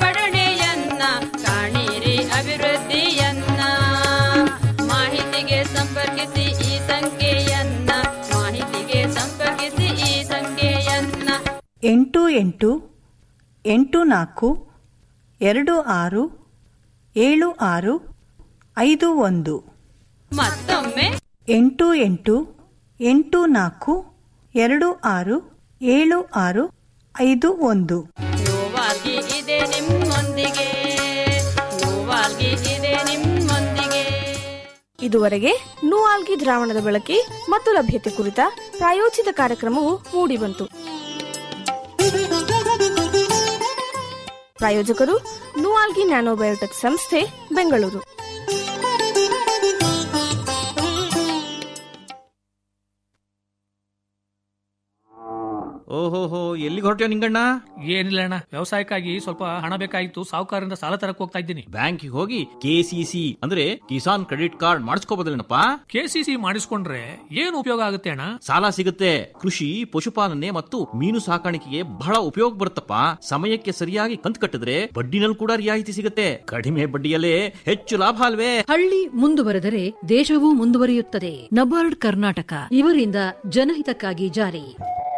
ಎಂಟು ಎಂಟು ಎಂಟು ನಾಲ್ಕು ಎರಡು ಆರು ಏಳು ಆರು ಐದು ಒಂದು ಮತ್ತೊಮ್ಮೆ ಎಂಟು ಎಂಟು ಎಂಟು ನಾಲ್ಕು ಎರಡು ಆರು ಏಳು ಆರು ಐದು ಒಂದು ನೋವಾಗಿ ಇದೆ ನಿಮ್ಮೊಂದಿಗೆ ನೋವಾಗಿ ಇದೆ ನಿಮ್ಮೊಂದಿಗೆ ಇದುವರೆಗೆ ನೂಆಲ್ಗಿ ದ್ರಾವಣದ ಬಳಕೆ ಮತ್ತು ಲಭ್ಯತೆ ಕುರಿತ ಪ್ರಾಯೋಜಿತ ಕಾರ್ಯಕ್ರಮವು ಮೂಡಿಬಂತು ಪ್ರಾಯೋಜಕರು ನೂಆಲ್ಗಿ ನ್ಯಾನೋಬಯೋಟೆಕ್ ಸಂಸ್ಥೆ ಬೆಂಗಳೂರು ಓಹೋಹೋ ಎಲ್ಲಿಗೆ ಹೊರಟ್ಯೋ ನಿಂಗಣ್ಣ ಏನಿಲ್ಲ ಅಣ್ಣ ವ್ಯವಸಾಯಕ್ಕಾಗಿ ಸ್ವಲ್ಪ ಹಣ ಬೇಕಾಗಿತ್ತು ಸಾಹುಕಾರರಿಂದ ಸಾಲ ತರಕ್ ಹೋಗ್ತಾ ಇದ್ದೀನಿ ಬ್ಯಾಂಕಿಗೆ ಹೋಗಿ ಕೆಸಿಸಿ ಅಂದ್ರೆ ಕಿಸಾನ್ ಕ್ರೆಡಿಟ್ ಕಾರ್ಡ್ ಮಾಡಿಸ್ಕೋಬೋದಲ್ಲೇನಪ್ಪ ಕೆಸಿಸಿ ಮಾಡಿಸ್ಕೊಂಡ್ರೆ ಏನು ಉಪಯೋಗ ಆಗುತ್ತೆ ಅಣ್ಣ ಸಾಲ ಸಿಗುತ್ತೆ ಕೃಷಿ ಪಶುಪಾಲನೆ ಮತ್ತು ಮೀನು ಸಾಕಾಣಿಕೆಗೆ ಬಹಳ ಉಪಯೋಗ ಬರುತ್ತಪ್ಪ ಸಮಯಕ್ಕೆ ಸರಿಯಾಗಿ ಕಂತು ಕಟ್ಟಿದ್ರೆ ಬಡ್ಡಿನಲ್ಲಿ ಕೂಡ ರಿಯಾಯಿತಿ ಸಿಗುತ್ತೆ ಕಡಿಮೆ ಬಡ್ಡಿಯಲ್ಲೇ ಹೆಚ್ಚು ಲಾಭ ಅಲ್ವೇ ಹಳ್ಳಿ ಮುಂದುವರೆದರೆ ದೇಶವೂ ಮುಂದುವರಿಯುತ್ತದೆ ನಬಾರ್ಡ್ ಕರ್ನಾಟಕ ಇವರಿಂದ ಜನಹಿತಕ್ಕಾಗಿ ಜಾರಿ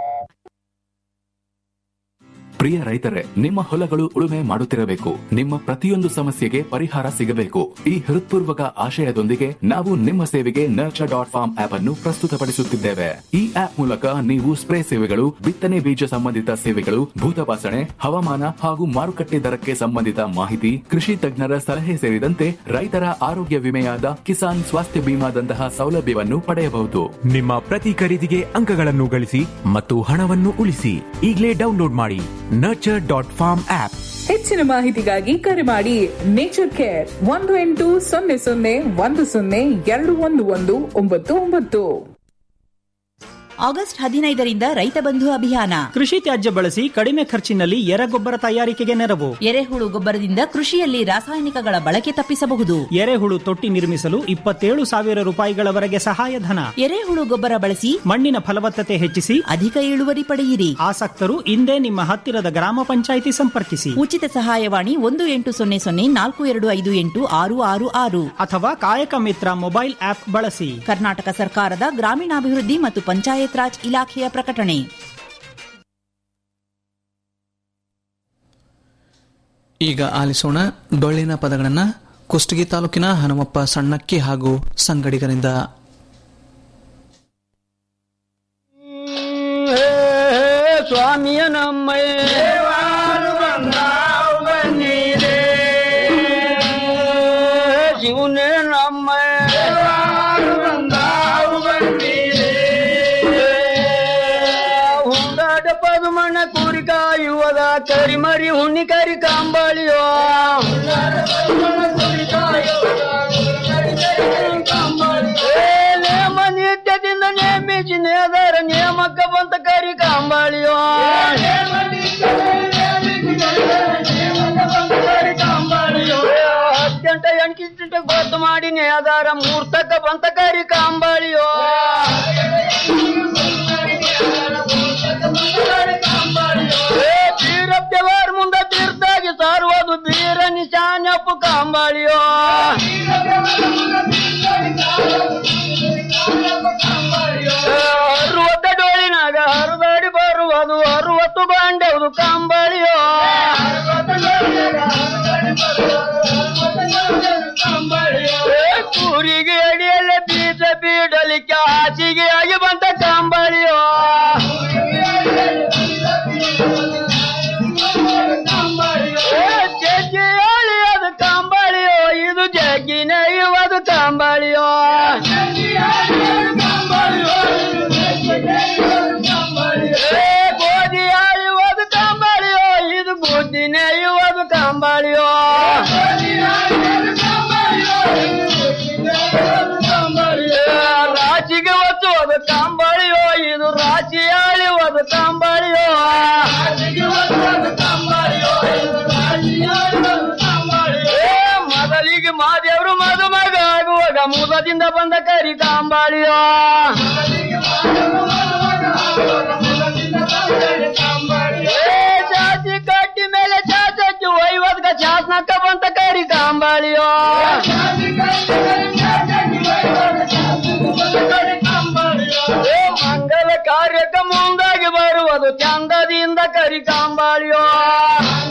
ಪ್ರಿಯ ರೈತರೇ ನಿಮ್ಮ ಹೊಲಗಳು ಉಳುಮೆ ಮಾಡುತ್ತಿರಬೇಕು ನಿಮ್ಮ ಪ್ರತಿಯೊಂದು ಸಮಸ್ಯೆಗೆ ಪರಿಹಾರ ಸಿಗಬೇಕು ಈ ಹೃತ್ಪೂರ್ವಕ ಆಶಯದೊಂದಿಗೆ ನಾವು ನಿಮ್ಮ ಸೇವೆಗೆ ನರ್ಚರ್ ಡಾಟ್ ಫಾರ್ಮ್ ಆಪ್ ಅನ್ನು ಪ್ರಸ್ತುತಪಡಿಸುತ್ತಿದ್ದೇವೆ ಈ ಆಪ್ ಮೂಲಕ ನೀವು ಸ್ಪ್ರೇ ಸೇವೆಗಳು ಬಿತ್ತನೆ ಬೀಜ ಸಂಬಂಧಿತ ಸೇವೆಗಳು ಭೂತಪಾಸಣೆ ಹವಾಮಾನ ಹಾಗೂ ಮಾರುಕಟ್ಟೆ ದರಕ್ಕೆ ಸಂಬಂಧಿತ ಮಾಹಿತಿ ಕೃಷಿ ತಜ್ಞರ ಸಲಹೆ ಸೇರಿದಂತೆ ರೈತರ ಆರೋಗ್ಯ ವಿಮೆಯಾದ ಕಿಸಾನ್ ಸ್ವಾಸ್ಥ್ಯ ಬಿಮಾದಂತಹ ಸೌಲಭ್ಯವನ್ನು ಪಡೆಯಬಹುದು ನಿಮ್ಮ ಪ್ರತಿ ಖರೀದಿಗೆ ಅಂಕಗಳನ್ನು ಗಳಿಸಿ ಮತ್ತು ಹಣವನ್ನು ಉಳಿಸಿ ಈಗಲೇ ಡೌನ್ಲೋಡ್ ಮಾಡಿ ನರ್ಚರ್ ಡಾಟ್ ಫಾರ್ಮ್ ಆಪ್ ಹೆಚ್ಚಿನ ಮಾಹಿತಿಗಾಗಿ ಕರೆ ಮಾಡಿ ನೇಚರ್ ಕೇರ್ ಒಂದು ಎಂಟು ಸೊನ್ನೆ ಸೊನ್ನೆ ಒಂದು ಸೊನ್ನೆ ಎರಡು ಒಂದು ಒಂದು ಒಂಬತ್ತು ಒಂಬತ್ತು ಆಗಸ್ಟ್ ಹದಿನೈದರಿಂದ ರೈತ ಬಂಧು ಅಭಿಯಾನ ಕೃಷಿ ತ್ಯಾಜ್ಯ ಬಳಸಿ ಕಡಿಮೆ ಖರ್ಚಿನಲ್ಲಿ ಎರೆಗೊಬ್ಬರ ತಯಾರಿಕೆಗೆ ನೆರವು ಎರೆಹುಳು ಗೊಬ್ಬರದಿಂದ ಕೃಷಿಯಲ್ಲಿ ರಾಸಾಯನಿಕಗಳ ಬಳಕೆ ತಪ್ಪಿಸಬಹುದು ಎರೆಹುಳು ತೊಟ್ಟಿ ನಿರ್ಮಿಸಲು ಇಪ್ಪತ್ತೇಳು ಸಾವಿರ ರೂಪಾಯಿಗಳವರೆಗೆ ಸಹಾಯಧನ ಎರೆಹುಳು ಗೊಬ್ಬರ ಬಳಸಿ ಮಣ್ಣಿನ ಫಲವತ್ತತೆ ಹೆಚ್ಚಿಸಿ ಅಧಿಕ ಇಳುವರಿ ಪಡೆಯಿರಿ ಆಸಕ್ತರು ಇಂದೇ ನಿಮ್ಮ ಹತ್ತಿರದ ಗ್ರಾಮ ಪಂಚಾಯಿತಿ ಸಂಪರ್ಕಿಸಿ ಉಚಿತ ಸಹಾಯವಾಣಿ ಒಂದು ಎಂಟು ಸೊನ್ನೆ ಸೊನ್ನೆ ನಾಲ್ಕು ಎರಡು ಐದು ಎಂಟು ಆರು ಆರು ಆರು ಅಥವಾ ಕಾಯಕ ಮಿತ್ರ ಮೊಬೈಲ್ ಆಪ್ ಬಳಸಿ ಕರ್ನಾಟಕ ಸರ್ಕಾರದ ಗ್ರಾಮೀಣಾಭಿವೃದ್ಧಿ ಮತ್ತು ಪಂಚಾಯತ್ ರಾಜ್ ಇಲಾಖೆಯ ಪ್ರಕಟಣೆ ಈಗ ಆಲಿಸೋಣ ಡೊಳ್ಳಿನ ಪದಗಳನ್ನ ಕುಷ್ಟಗಿ ತಾಲೂಕಿನ ಹನುಮಪ್ಪ ಸಣ್ಣಕ್ಕಿ ಹಾಗೂ ಸಂಗಡಿಗರಿಂದ ಸ್ವಾಮಿಯ ನಮ್ಮಯ್ಯ ಶಿವನೇ ನಮ್ಮಯ್ಯ ಹುಂಡಾಟ ಪದುಮಣ್ಣ ಕೂರಿ ಕಾಯುವದ ಕರಿಮರಿ ಹುಣ್ಣಿ ಕರಿ ಕಾಂಬಳಿಯೋ ನೇಮ ನಿತ್ಯದಿಂದ ನೇಮಿಸಿ ನೇದರ ನೇಮಕ್ಕ ಬಂತ ಕರಿ ಕಾಂಬಳಿಯೋ ಹತ್ತೆಂಟ ಎಂಟಿಂಟ ಗೊತ್ತು ಮಾಡಿ ನೇದಾರ ಮೂರ್ತಕ್ಕ ಬಂತ ಕರಿ ಕಾಂಬಳಿಯೋ ಬೀರಪ್ಪವಾರ ಮುಂದ ತೀರ್ಥಾಗಿ ಸಾರುವುದು ಬೀರ ನಿಶಾನಪ್ಪು ಕಾಂಬಳಿಯೋ ಅರುವತ್ತ ಡೋಳಿನಾಗ ಹರಿದಾಡಿ ಬರುವುದು ಅರುವತ್ತು ಬಾಂಡೆವುದು ಕಾಂಬಳಿಯೋ ಕೂರಿಗೆ ಅಡಿಯಲ್ಲೇ ಬೀಜ ಬೀಡಲಿಕ್ಕೆ ಹಾಸಿಗೆ ಆಗಿ ಬಂತ ಕಾಂಬಳಿಯೋ ಜಗ್ಗಿಯಾಳಿ ಅದು ಕಾಂಬಳಿಯೋ ಇದು ಜಗ್ಗಿನ ಇವದು ಕಾಂಬಳಿಯೋ ಗೋಧಿ ಆಯುವುದು ಕಾಂಬಳಿಯೋ ಇದು ಬುದ್ಧಿನ ಇವದು ಕಾಂಬಳಿಯೋ ರಾಶಿಗೆ ಒತ್ತು ಅದು ಕಾಂಬಳಿಯೋ ಇದು ರಾಶಿ ಆಳಿಯುವುದು ಕಾಂಬಳಿಯೋ ಮೊದಲಿಗೆ ಮಾದೇವ್ರು ಮದುಮಗ ಆಗುವಾಗ ಮುದದಿಂದ ಬಂದ ಕರಿ ಕಾಂಬಳಿಯೋ ಜಾತಿ ಕಟ್ಟಿ ಮೇಲೆ ಚಾಚಿ ವೈವದ್ಗ ಶಾಸನಕ್ಕ ಬಂತ ಕರಿ ಕಾಂಬಳಿಯೋ ಮಂಗಲ ಕಾರ್ಯಕ್ಕೆ ಮುಂದಾಗಿ ಬರುವುದು ಚಂದ ಅಂದದಿಂದ ಕರಿಕಾಂಬಾಳಿಯೋ